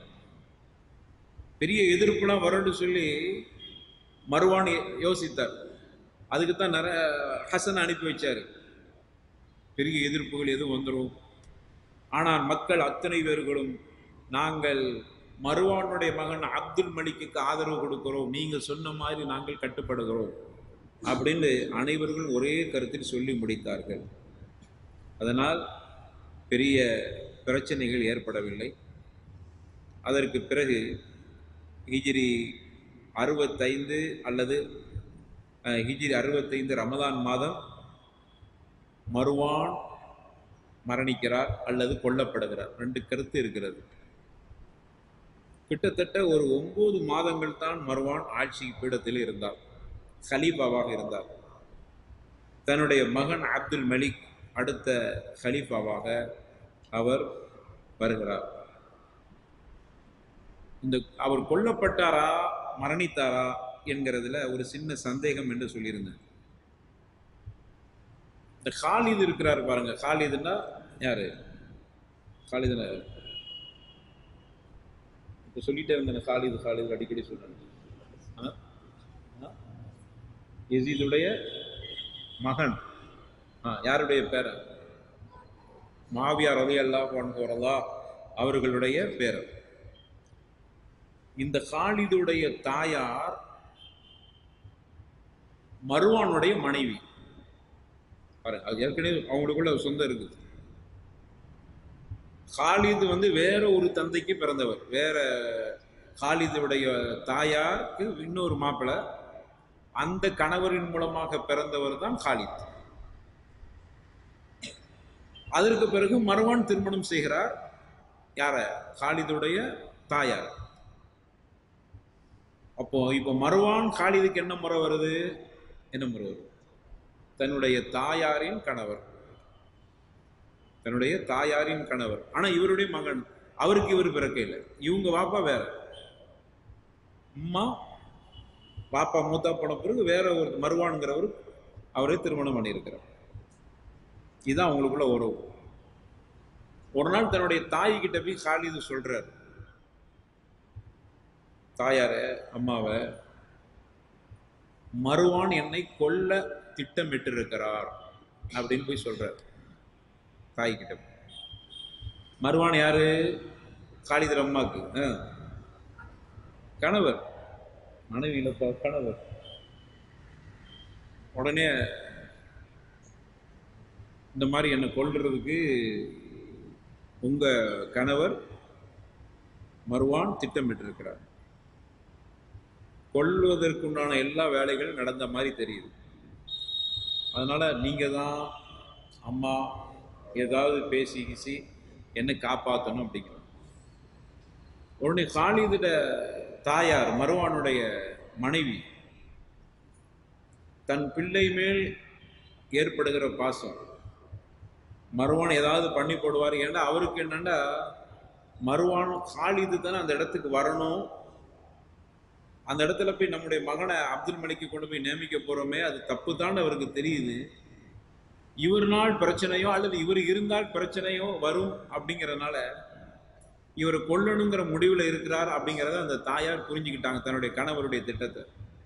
பெரிய எதிர்ப்புலாம் வரும்னு சொல்லி மறுவான் யோ- யோசித்தார் அதுக்கு தான் நிறைய ஹசன் அனுப்பி வச்சாரு பெரிய எதிர்ப்புகள் எதுவும் வந்துடும் ஆனால் மக்கள் அத்தனை பேர்களும் நாங்கள் மருவானுடைய மகன் அப்துல் மலிக்குக்கு ஆதரவு கொடுக்கிறோம் நீங்கள் சொன்ன மாதிரி நாங்கள் கட்டுப்படுகிறோம் அப்படின்னு அனைவர்களும் ஒரே கருத்தில் சொல்லி முடித்தார்கள் அதனால் பெரிய பிரச்சனைகள் ஏற்படவில்லை அதற்கு பிறகு ஹிஜ்ரி அறுபத்தைந்து அல்லது அஹ், ஹிஜ்ரி அறுபத்தைந்து ரமதான் மாதம் மருவான் மரணிக்கிறார் அல்லது கொல்லப்படுகிறார் ரெண்டு கருத்து இருக்கிறது கிட்டத்தட்ட ஒரு ஒன்பது மாதங்கள் தான் மருவான் ஆட்சி பீடத்தில் இருந்தார் ஹலீஃபாவாக இருந்தார் தன்னுடைய மகன் அப்துல் மலிக் அடுத்த ஹலீஃபாவாக அவர் வருகிறார் இந்த அவர் கொல்லப்பட்டாரா மரணித்தாரா என்கிறதுல ஒரு சின்ன சந்தேகம் என்று சொல்லியிருந்தேன் இந்த காலிது இருக்கிறார் பாருங்க காலிதுன்னா யாரு காலிதுனா யாரு? இப்ப சொல்லிட்டே இருந்தேன் காலிது காலிது அடிக்கடி சொல்றேன் ஆ? ஆ? யசீதுடைய மகன் ஆ, யாருடைய பேரன் மாவியார் ரவி அல்லா போன்றவரதா அவர்களுடைய பேரன் இந்த காலிதுடைய தாயார் மருவானுடைய மனைவி பாருங்க அது ஏற்கனவே அவங்களுக்குள்ள ஒரு சொந்தம் இருக்குது காலிது வந்து வேற ஒரு தந்தைக்கு பிறந்தவர் வேற காலிதுடைய தாயாருக்கு இன்னொரு மாப்பிள்ளை அந்த கணவரின் மூலமாக பிறந்தவர் தான் காலித் அதற்கு பிறகு மருவான் திருமணம் செய்கிறார் யார காலிதுடைய தாயார் அப்போ இப்போ மருவான் காலிதுக்கு என்ன முறை வருது என்ன முறை வருது தன்னுடைய தாயாரின் கணவர் தன்னுடைய தாயாரின் கணவர் ஆனா இவருடைய மகன் அவருக்கு இவர் பிறக்க இல்லை இவங்க வாப்பா வேற அம்மா பாப்பா மூத்தா போன பிறகு வேற ஒரு மருவானுங்கிறவர் அவரே திருமணம் பண்ணியிருக்கிறார் இதுதான் அவங்களுக்குள்ள உறவு ஒரு நாள் தன்னுடைய தாய் கிட்ட போய் காலிது சொல்றார் தாயார அம்மாவை மறுவான் என்னை கொல்ல திட்டமிட்டிருக்கிறார் அப்படின்னு போய் சொல்றார் தாய்கிட்ட மருவான் யாரு காலிதர் அம்மாக்கு ஆ. கணவர் மனைவி இல்லப்பா கணவர் உடனே இந்த மாதிரி என்னை கொல்றதுக்கு உங்க கணவர் மருவான் திட்டமிட்டிருக்கிறார் கொல்வதற்குண்டான எல்லா வேலைகளும் நடந்த மாதிரி தெரியுது அதனால நீங்க தான் அம்மா ஏதாவது பேசி கீசி என்னை காப்பாற்றணும் அப்படிங்கிறார் உடனே காலிதிட தாயார் மருவானுடைய மனைவி தன் பிள்ளை மேல் ஏற்படுகிற பாசம் மருவான் ஏதாவது பண்ணி போடுவார் ஏன்னா அவருக்கு என்னன்னா மருவான் காலிது தானே அந்த இடத்துக்கு வரணும் அந்த இடத்துல போய் நம்முடைய மகனை அப்துல் மலிக்கு கொண்டு போய் நியமிக்க போறோமே அது தப்பு தான் அவருக்கு தெரியுது இவர்னால் பிரச்சனையோ அல்லது இவர் இருந்தால் பிரச்சனையோ வரும் அப்படிங்கறதுனால இவரை கொல்லணுங்கிற முடிவுல இருக்கிறார் அப்படிங்கிறத அந்த தாயார் புரிஞ்சுக்கிட்டாங்க தன்னுடைய கணவருடைய திட்டத்தை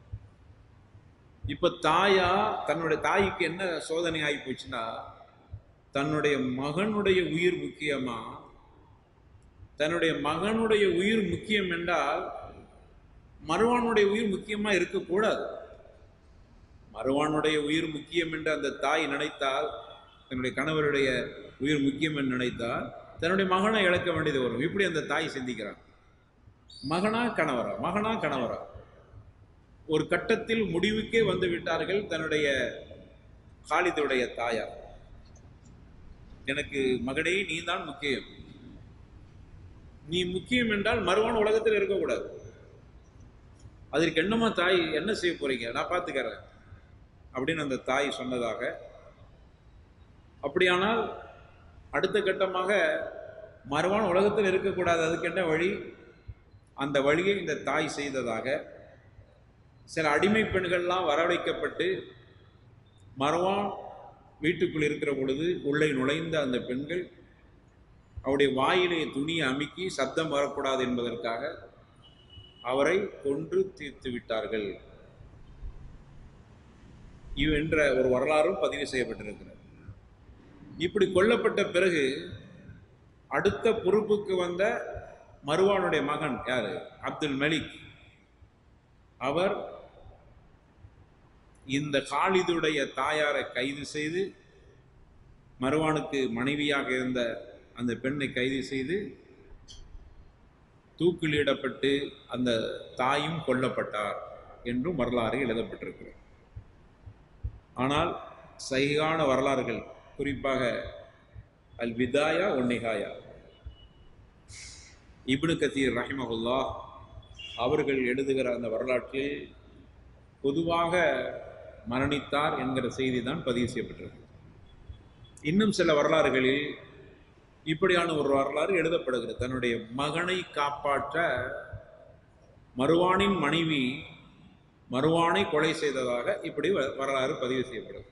இப்ப தாயா தன்னுடைய தாய்க்கு என்ன சோதனை ஆகி போச்சுன்னா தன்னுடைய மகனுடைய உயிர் முக்கியமா தன்னுடைய மகனுடைய உயிர் முக்கியம் என்றால் மருவானுடைய உயிர் முக்கியமா இருக்கக்கூடாது மருவானுடைய உயிர் முக்கியம் என்று அந்த தாய் நினைத்தால் தன்னுடைய கணவருடைய உயிர் முக்கியம் என்று நினைத்தால் தன்னுடைய மகனை இழக்க வேண்டியது வரும் இப்படி அந்த தாய் சிந்திக்கிறான் மகனா கணவரா மகனா கணவரா ஒரு கட்டத்தில் முடிவுக்கே வந்து விட்டார்கள் தன்னுடைய காலிதுடைய தாயார் எனக்கு மகனே நீ தான் முக்கியம் நீ முக்கியம் என்றால் மறுவான உலகத்தில் இருக்கக்கூடாது அதற்கு என்னமா தாய் என்ன செய்ய போறீங்க நான் பார்த்துக்கிறேன் அப்படின்னு அந்த தாய் சொன்னதாக அப்படியானால் அடுத்த கட்டமாக மறுவான உலகத்தில் இருக்கக்கூடாது அதுக்கு என்ன வழி அந்த வழியை இந்த தாய் செய்ததாக சில அடிமை பெண்கள்லாம் வரவழைக்கப்பட்டு மறுவான் வீட்டுக்குள் இருக்கிற பொழுது உள்ளே நுழைந்த அந்த பெண்கள் அவருடைய வாயிலே துணியை அமுக்கி சத்தம் வரக்கூடாது என்பதற்காக அவரை கொன்று தீர்த்து விட்டார்கள் இவ் என்ற ஒரு வரலாறும் பதிவு செய்யப்பட்டிருக்கிறது இப்படி கொல்லப்பட்ட பிறகு அடுத்த பொறுப்புக்கு வந்த மருவானுடைய மகன் யாரு அப்துல் மலிக் அவர் இந்த காலிதுடைய தாயாரை கைது செய்து மருவானுக்கு மனைவியாக இருந்த அந்த பெண்ணை கைது செய்து தூக்கிலிடப்பட்டு அந்த தாயும் கொல்லப்பட்டார் என்றும் வரலாறு எழுதப்பட்டிருக்கிறது ஆனால் சைகான வரலாறுகள் குறிப்பாக அல் விதாயா ஒன்னிகாயா இப்னு கத்தீர் ரஹிமகுல்லா அவர்கள் எழுதுகிற அந்த வரலாற்றில் பொதுவாக மரணித்தார் என்கிற செய்தி தான் பதிவு செய்யப்பட்டிருக்கு இன்னும் சில வரலாறுகளில் இப்படியான ஒரு வரலாறு எழுதப்படுகிறது தன்னுடைய மகனை காப்பாற்ற மருவானின் மனைவி மருவானை கொலை செய்ததாக இப்படி வ- வரலாறு பதிவு செய்யப்படுது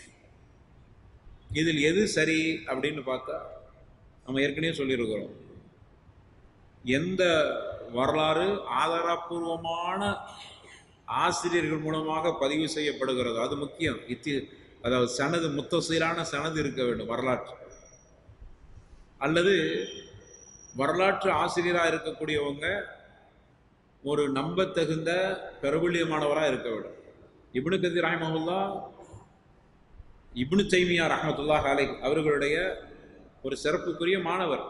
இதில் எது சரி அப்படின்னு பார்த்தா நம்ம ஏற்கனவே சொல்லியிருக்கிறோம் எந்த வரலாறு ஆதாரபூர்வமான ஆசிரியர்கள் மூலமாக பதிவு செய்யப்படுகிறதோ அது முக்கியம் இத்தி அதாவது சனது முத்தசீரான சனது இருக்க வேண்டும் வரலாற்று அல்லது வரலாற்று ஆசிரியராக இருக்கக்கூடியவங்க ஒரு நம்பத்தகுந்த பிரபல்யமானவராக இருக்க வேண்டும் இப்னு கதீர் ரஹ்மஹுல்லா இப்னு தைமியா ரஹமத்துல்லாஹ் அலை அவர்களுடைய ஒரு சிறப்புக்குரிய மாணவர்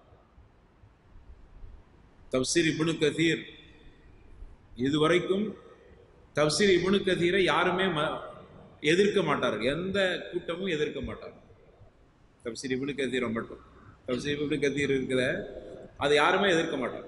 தப்சீர் இப்னு கதீர் இதுவரைக்கும் தப்சீர் இப்னு கதீரை யாருமே ம எதிர்க்க மாட்டார்கள் எந்த கூட்டமும் எதிர்க்க மாட்டார் தப்சீர் இப்னு கதீரை மட்டும் தப்சீர் இப்னு கதீர் இருக்கிற அதை யாருமே எதிர்க்க மாட்டாங்க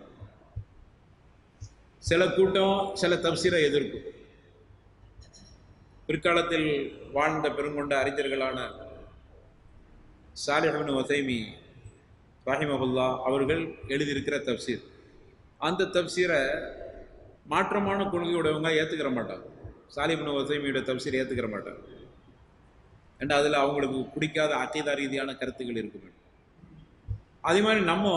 சில கூட்டம் சில தப்சீரை எதிர்க்கும் பிற்காலத்தில் வாழ்ந்த பெருங்கொண்ட அறிஞர்களான சாலிஹின் ஒசைமி ரஹிமகுல்லா அவர்கள் எழுதியிருக்கிற தப்சீர் அந்த தப்சீரை மாற்றமான கொள்கையுடையவங்க ஏற்றுக்கிற மாட்டாங்க சாலிபின் ஒசைமியோட தப்சீரை ஏற்றுக்கிற மாட்டாங்க ஏன்னா அதில் அவங்களுக்கு பிடிக்காத அத்தீதா ரீதியான கருத்துக்கள் இருக்கும் அதே மாதிரி நம்ம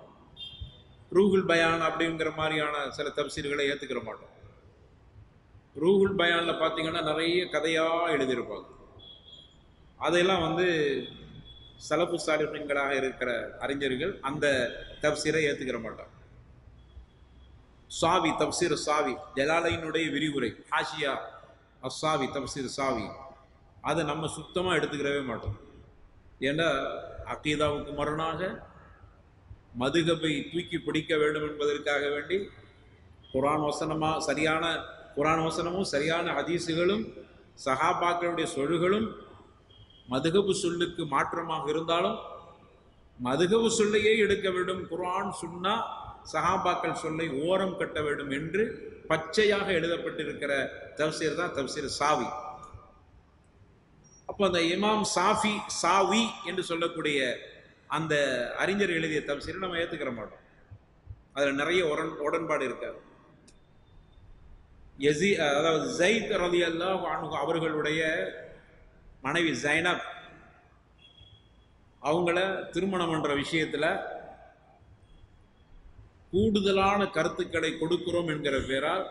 ரூகுல் பயான் அப்படிங்கிற மாதிரியான சில தப்சீர்களை ஏற்றுக்கிற மாட்டோம் ரூஹுல் பயான்ல பார்த்தீங்கன்னா நிறைய கதையாக எழுதியிருப்பாங்க அதையெல்லாம் வந்து சலப்பு சாலிகளாக இருக்கிற அறிஞர்கள் அந்த தப்சீரை ஏற்றுக்கிற மாட்டாங்க சாவி தப்சீர் சாவி ஜலாலையினுடைய விரிவுரை ஹாஷியா அஸ்ஸாவி தப்சீர் சாவி அதை நம்ம சுத்தமாக எடுத்துக்கிறவே மாட்டோம் ஏன்னா அக்கீதாவுக்கு மரணாக மதுகபை தூக்கி பிடிக்க வேண்டும் என்பதற்காக வேண்டி குரான் வசனமா சரியான குரான் வசனமும் சரியான ஹதீஸுகளும் சஹாபாக்களுடைய சொல்லுகளும் மதுகபு சொல்லுக்கு மாற்றமாக இருந்தாலும் மதுகபு சொல்லையே எடுக்க வேண்டும் குரான் சுன்னா சஹாபாக்கள் சொல்லை ஓரம் கட்ட வேண்டும் என்று பச்சையாக எழுதப்பட்டிருக்கிற தப்சீர் தான் தப்சீர் சாவி அப்போ அந்த இமாம் சாஃபி சாவி என்று சொல்லக்கூடிய அந்த அறிஞர் எழுதிய தப்சீரை நம்ம ஏற்றுக்கிற மாட்டோம் அதில் நிறைய உடன் உடன்பாடு இருக்காது எசி அதாவது ஜெயித் ரதி அல்லாஹ் அவர்களுடைய மனைவி ஜைனப் அவங்கள திருமணம் பண்ற விஷயத்துல கூடுதலான கருத்துக்களை கொடுக்கிறோம் என்கிற பேரால்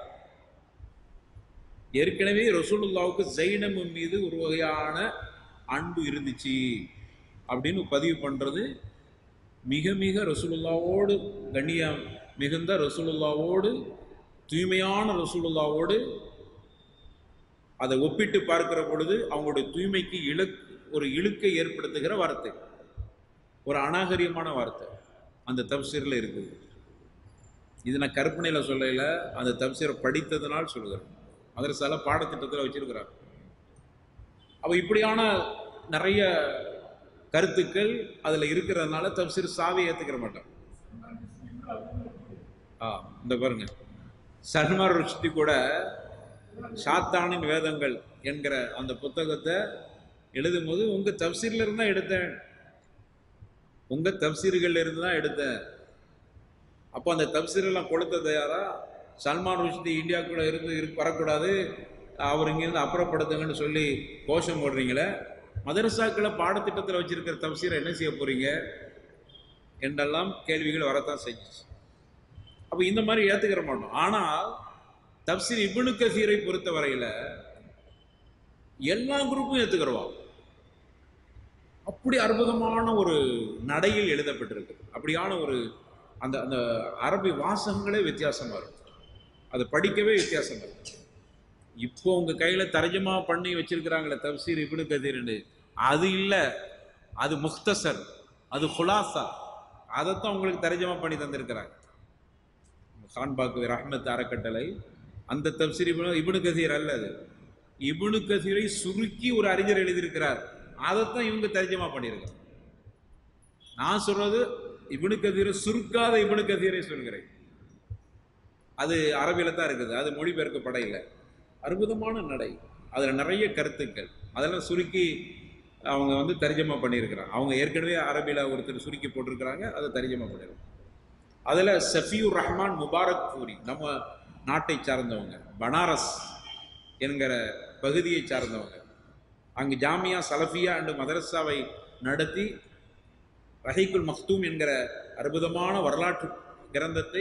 ஏற்கனவே ரசூலுல்லாவுக்கு ஜைனமு மீது ஒரு வகையான அன்பு இருந்துச்சு அப்படின்னு பதிவு பண்றது மிக மிக ரசூலுல்லாவோடு கண்ணியம் மிகுந்த ரசூலுல்லாவோடு தூய்மையான ரசூலுல்லாவோடு அதை ஒப்பிட்டு பார்க்கிற பொழுது அவங்களுடைய தூய்மைக்கு இழுக் ஒரு இழுக்கை ஏற்படுத்துகிற வார்த்தை ஒரு அநாகரியமான வார்த்தை அந்த தப்சீரில் இருக்குது இது நான் கற்பனையில் சொல்லல அந்த தப்சீரை படித்ததுனால் சொல்லுகிறேன் மதரசால பாடத்திட்டத்தில் வச்சிருக்கிறார் அப்போ இப்படியான நிறைய கருத்துக்கள் அதில் இருக்கிறதுனால தப்சீர் சாவி ஏற்றுக்கிற மாட்டோம் ஆ இந்த பாருங்க சல்மார் ருஷ்டி கூட சாத்தானின் வேதங்கள் என்கிற அந்த புத்தகத்தை எழுதும்போது உங்க தப்சீர்ல இருந்து தான் எடுத்தேன் உங்க தப்சீர்கள்ல இருந்து தான் எடுத்தேன் அப்போ அந்த தப்சீர் எல்லாம் கொடுத்த தயாரா சல்மான் ருஷ்டி இந்தியாவுக்குள்ள இருந்து இரு- வரக்கூடாது அவர் இங்கிருந்து அப்புறப்படுத்துங்கன்னு சொல்லி கோஷம் போடுறீங்களே மதரசாக்களை பாடத்திட்டத்தில் வச்சிருக்கிற தப்சீரை என்ன செய்ய போறீங்க என்றெல்லாம் கேள்விகள் வரத்தான் செஞ்சுச்சு அப்போ இந்த மாதிரி ஏத்துக்கிற மாட்டோம் ஆனால் தப்சீர் இப்னு கசீரை பொறுத்த வரையில எல்லா குரூப்பும் ஏத்துக்கிறோம் அப்படி அற்புதமான ஒரு நடையில் எழுதப்பட்டிருக்கு அப்படியான ஒரு அந்த அந்த அரபி வாசகங்களே வித்தியாசமா இருக்கும் அதை படிக்கவே வித்தியாசமா இருக்கும் இப்போ உங்க கையில தர்ஜமா பண்ணி வச்சிருக்கிறாங்களே தப்சீர் இப்னு கதீர்னு அது இல்ல அது முக்தசர் அது ஹுலாசா அதைத்தான் உங்களுக்கு தர்ஜமா பண்ணி தந்திருக்கிறாங்க கான்பாக்கு ரஹ்மத் அறக்கட்டளை அந்த தப்சீர் இப்னு இப்னு கசீர் அல்ல அது இப்னு கசீரை சுருக்கி ஒரு அறிஞர் எழுதியிருக்கிறார் அதைத்தான் இவங்க தர்ஜமா பண்ணியிருக்காங்க நான் சொல்றது இப்னு கதீரை சுருக்காத இப்னு கதீரை சொல்கிறேன் அது அரபியில தான் இருக்குது அது மொழிபெயர்க்கப்பட இல்லை அற்புதமான நடை அதுல நிறைய கருத்துக்கள் அதெல்லாம் சுருக்கி அவங்க வந்து தர்ஜமா பண்ணியிருக்கிறாங்க அவங்க ஏற்கனவே அரபியில ஒருத்தர் சுருக்கி போட்டிருக்கிறாங்க அதை தர்ஜமா பண்ணியிருக்காங்க அதுல சஃபியூர் ரஹ்மான் முபாரக் பூரி நம்ம நாட்டை சார்ந்தவங்க பனாரஸ் என்கிற பகுதியை சார்ந்தவங்க அங்கு ஜாமியா சலஃபியா என்ற மதரசாவை நடத்தி ரஹீக்குல் மக்தூம் என்கிற அற்புதமான வரலாற்று கிரந்தத்தை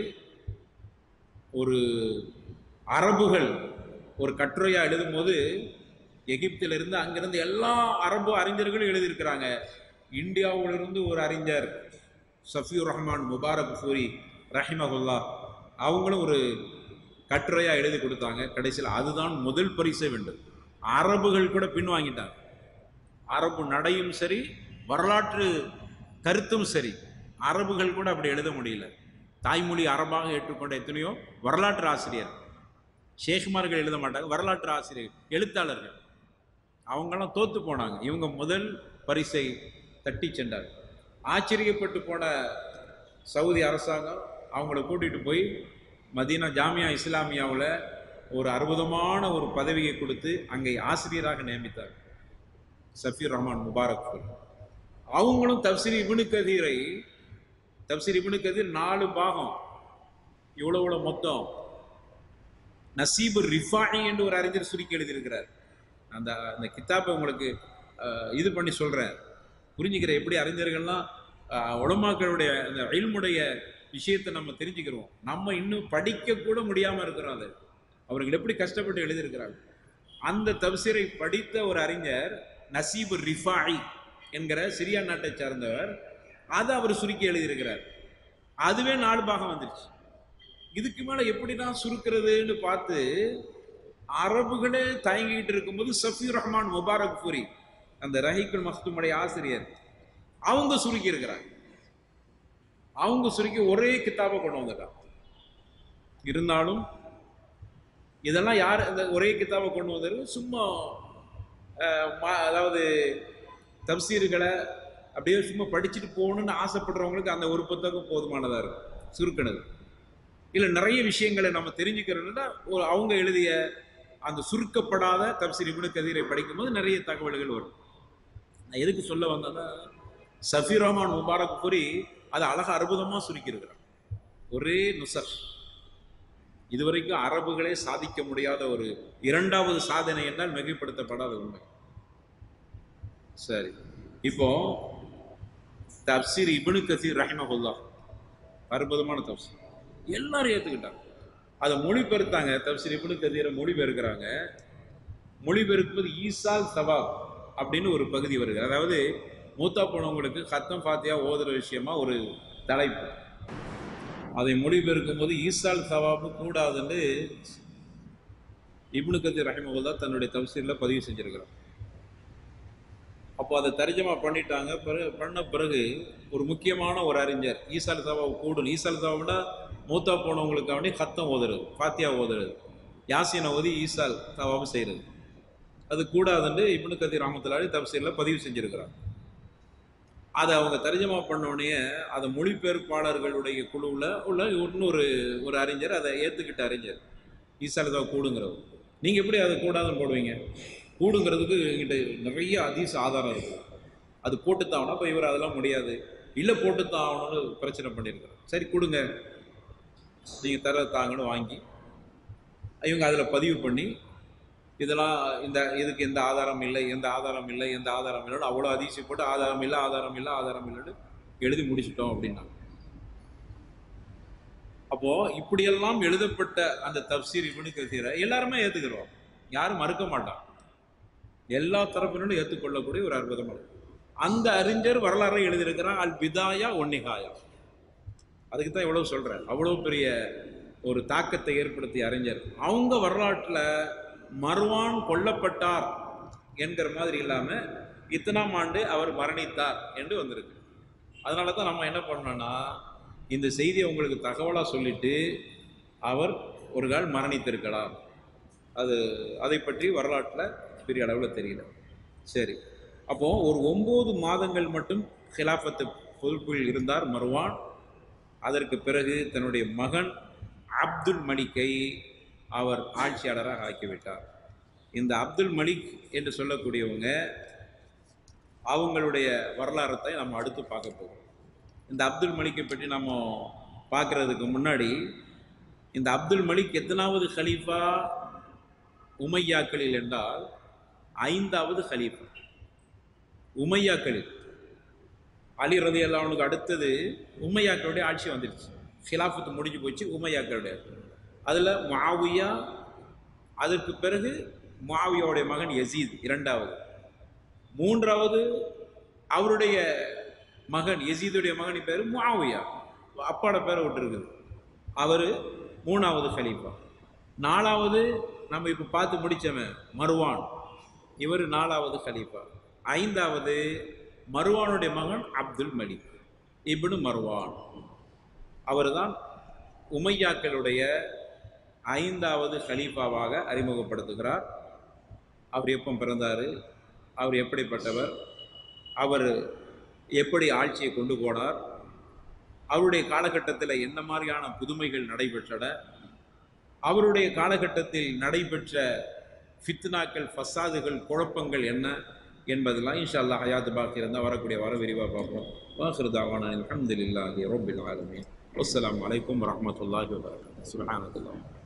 ஒரு அரபுகள் ஒரு கட்டுரையா எழுதும்போது எகிப்திலிருந்து அங்கிருந்து எல்லா அரபு அறிஞர்களும் எழுதியிருக்கிறாங்க இந்தியாவிலிருந்து ஒரு அறிஞர் சஃபியூர் ரஹ்மான் முபாரக் ஃபூரி ரஹிமகுல்லா அவங்களும் ஒரு கட்டுரையா எழுதி கொடுத்தாங்க கடைசியில் அதுதான் முதல் பரிசை வென்றது அரபுகள் கூட பின் வாங்கிட்டாங்க அரபு நடையும் சரி வரலாற்று கருத்தும் சரி அரபுகள் கூட அப்படி எழுத முடியல தாய்மொழி அரபாக ஏற்றுக்கொண்ட எத்தனையோ வரலாற்று ஆசிரியர் ஷேகுமார்கள் எழுத மாட்டாங்க வரலாற்று ஆசிரியர் எழுத்தாளர்கள் அவங்கெல்லாம் தோத்து போனாங்க இவங்க முதல் பரிசை தட்டி சென்றார் ஆச்சரியப்பட்டு போன சவுதி அரசாங்கம் அவங்கள கூட்டிட்டு போய் மதீனா ஜாமியா இஸ்லாமியாவில் ஒரு அற்புதமான ஒரு பதவியை கொடுத்து அங்கே ஆசிரியராக நியமித்தார் சஃபீர் ரஹ்மான் முபாரக் அவங்களும் தப்சீர் இப்னு கதீரை தப்சீர் இப்னு கதீர் நாலு பாகம் இவ்வளோ இவ்வளோ மொத்தம் நசீபு ரிஃபாயி என்று ஒரு அறிஞர் சுருக்கி எழுதியிருக்கிறார் அந்த அந்த கித்தாப்பை உங்களுக்கு அஹ், இது பண்ணி சொல்றேன் புரிஞ்சுக்கிற எப்படி அறிஞர்கள்லாம் அஹ், உலமாக்களுடைய அந்த இல்முடைய விஷயத்தை நம்ம தெரிஞ்சுக்கிறோம் நம்ம இன்னும் படிக்க கூட முடியாம இருக்கிறோம் அது அவர்கள் எப்படி கஷ்டப்பட்டு எழுதியிருக்கிறாங்க அந்த தப்சீரை படித்த ஒரு அறிஞர் நசீபு ரிஃபாய் என்கிற சிரியா நாட்டை சார்ந்தவர் அதை அவர் சுருக்கி எழுதியிருக்கிறார் அதுவே நாலு பாகம் வந்துருச்சு இதுக்கு மேல எப்படி தான் சுருக்கிறதுன்னு பார்த்து அரபுகளே தயங்கிட்டு இருக்கும்போது சஃபீர் ரஹ்மான் முபாரக் பூரி அந்த ரஹீக்குல் மக்துமுடைய ஆசிரியர் அவங்க சுருக்கி இருக்கிறாங்க அவங்க சுருக்கி ஒரே கித்தாபை கொண்டு வந்துட்டாங்க இருந்தாலும் இதெல்லாம் யார் இந்த ஒரே கித்தாபை கொண்டு வந்தது சும்மா அஹ், மா- அதாவது தப்சீர்களை அப்படியே சும்மா படிச்சுட்டு போகணும்னு ஆசைப்படுறவங்களுக்கு அந்த ஒரு புத்தகம் போதுமானதாக இருக்கும் சுருக்கினது இல்லை நிறைய விஷயங்களை நம்ம தெரிஞ்சுக்கிறோம்னா ஒரு அவங்க எழுதிய அந்த சுருக்கப்படாத தப்சீர் இப்னு கதீரை படிக்கும்போது நிறைய தகவல்கள் வரும் நான் எதுக்கு சொல்ல வந்தேன்னா சஃபீர் ரஹ்மான் முபாரக் கூறி அதை அழகா அற்புதமாக சுருக்கியிருக்கிறான் ஒரே நுசர் இதுவரைக்கும் அரபுகளே சாதிக்க முடியாத ஒரு இரண்டாவது சாதனை என்றால் மிகைப்படுத்தப்படாத உண்மை சரி இப்போ தப்சீர் இப்னு கசீர் ரஹிமஹுல்லா அற்புதமான தப்சீர் எல்லாரும் ஏத்துக்கிட்டாங்க அதை மொழிபெயர்த்தாங்க தப்சீர் இப்னு கதீரை மொழிபெயர்க்கிறாங்க மொழிபெயர்க்கும்போது ஈசால் சவாப் அப்படின்னு ஒரு பகுதி வருது அதாவது மூத்தா போனவங்களுக்கு கத்தம் ஃபாத்தியா ஓதுற விஷயமா ஒரு தலைப்பு அதை மொழிபெயர்க்கும் போது ஈசால் சவாபு கூடாதுன்னு இப்னு கதீர் ரஹிமஹுல்லா தன்னுடைய தப்சீரில் பதிவு செஞ்சிருக்கிறார் அப்போ அதை தர்ஜமா பண்ணிட்டாங்க பிறகு பண்ண பிறகு ஒரு முக்கியமான ஒரு அறிஞர் ஈசால் சவாபு கூடணும் ஈசால் சவாப்னா மூத்தா போனவங்களுக்காண்டி கத்தம் ஓதுறது ஃபாத்தியா ஓதுறது யாசினை ஓதி ஈசால் சவாபு செய்கிறது அது கூடாதுன்னு இப்னு கதீர் ரஹமத்துல்லாஹி தப்சீரில் பதிவு செஞ்சிருக்கிறார் அதை அவங்க தர்ஜமா பண்ண உடனே அதை மொழிபெயர்ப்பாளர்களுடைய குழுவில் உள்ள இன்னொரு ஒரு அறிஞர் அதை ஏற்றுக்கிட்ட அறிஞர் ஈசாலதா கூடுங்கிறவர் நீங்கள் எப்படி அதை கூடாதுன்னு போடுவீங்க கூடுங்கிறதுக்கு எங்கிட்ட நிறைய அதீச ஆதாரம் இருக்கும் அது போட்டுத்தான் ஆகணும் அப்போ இவர் அதெல்லாம் முடியாது இல்லை போட்டுத்தான் ஆகணும்னு பிரச்சனை பண்ணியிருக்கிறார் சரி கொடுங்க நீங்கள் தர தாங்கன்னு வாங்கி இவங்க அதில் பதிவு பண்ணி இதெல்லாம் இந்த இதுக்கு எந்த ஆதாரம் இல்லை எந்த ஆதாரம் இல்லை எந்த ஆதாரம் இல்லைன்னு அவ்வளோ அதிசயம் போட்டு ஆதாரம் இல்லை ஆதாரம் இல்லை ஆதாரம் இல்லைன்னு எழுதி முடிச்சிட்டோம் அப்படின்னா அப்போ இப்படியெல்லாம் எழுதப்பட்ட அந்த தப்சீர் இவனு கசீரை எல்லாருமே ஏத்துக்கிறோம் யாரும் மறுக்க மாட்டான் எல்லா தரப்பினரும் ஏற்றுக்கொள்ளக்கூடிய ஒரு அற்புதமான அந்த அறிஞர் வரலாறை எழுதியிருக்கிறான் அல் பிதாயா ஒன்னிகாயா அதுக்கு தான் இவ்வளவு சொல்றேன் அவ்வளவு பெரிய ஒரு தாக்கத்தை ஏற்படுத்திய அறிஞர் அவங்க வரலாற்றில் மர்வான் கொல்லப்பட்டார் என்கிற மாதிரி இல்லாம இத்தனாம் ஆண்டு அவர் மரணித்தார் என்று வந்திருக்கு அதனால தான் நம்ம என்ன பண்ணோம்னா இந்த செய்தியை உங்களுக்கு தகவலா சொல்லிட்டு அவர் ஒரு கால் மரணித்திருக்கலாம் அது அதை பற்றி வரலாற்றில் பெரிய அளவில் தெரியல சரி அப்போ ஒரு ஒன்பது மாதங்கள் மட்டும் ஹிலாஃபத்து பொறுப்பில் இருந்தார் மர்வான் அதற்கு பிறகு தன்னுடைய மகன் அப்துல் மலிக்கை அவர் ஆட்சியாளராக ஆக்கிவிட்டார் இந்த அப்துல் மலிக் என்று சொல்லக்கூடியவங்க அவங்களுடைய வரலாறத்தை நம்ம அடுத்து பார்க்க போகிறோம் இந்த அப்துல் மலிக்கை பற்றி நம்ம பார்க்கறதுக்கு முன்னாடி இந்த அப்துல் மலிக் எத்தனாவது ஹலீஃபா உமையாக்களில் என்றால் ஐந்தாவது ஹலீஃபா உமையாக்களில் அலி ரதி அல்லாவுக்கு அடுத்தது உமையாக்களுடைய ஆட்சி வந்துடுச்சு ஹிலாஃபத்து முடிஞ்சு போச்சு உமையாக்களுடைய அதில் மாவியா அதற்கு பிறகு மாவியாவுடைய மகன் யசீத் இரண்டாவது மூன்றாவது அவருடைய மகன் யசீதுடைய மகன் பேர் முஆவியா அப்பாட பேரை விட்டுருக்குது அவர் மூணாவது ஹலீஃபா நாலாவது நம்ம இப்போ பார்த்து முடிச்சவன் மருவான் இவர் நாலாவது ஹலீஃபா ஐந்தாவது மருவானுடைய மகன் அப்துல் மலிக் இப்னு மர்வான் அவர்தான் உமையாக்களுடைய ஐந்தாவது ஹலீஃபாவாக அறிமுகப்படுத்துகிறார் அவர் எப்போ பிறந்தார் அவர் எப்படிப்பட்டவர் அவர் எப்படி ஆட்சியை கொண்டு போனார் அவருடைய காலகட்டத்தில் என்ன மாதிரியான புதுமைகள் நடைபெற்றன அவருடைய காலகட்டத்தில் நடைபெற்ற ஃபித்னாக்கள் ஃபசாதுகள் குழப்பங்கள் என்ன என்பதெல்லாம் இன்ஷா அல்லாஹ் ஹயாத் பாக்கி இருந்தால் வரக்கூடிய வர விரிவாக பார்ப்போம் வாஹிர் தாவான அல்ஹம்துலில்லாஹி ரப்பில் ஆலமீன் அஸ்ஸலாமு அலைக்கும் வரஹ்மத்துல்லாஹி வபரகாத்துஹு சுப்ஹானல்லாஹ்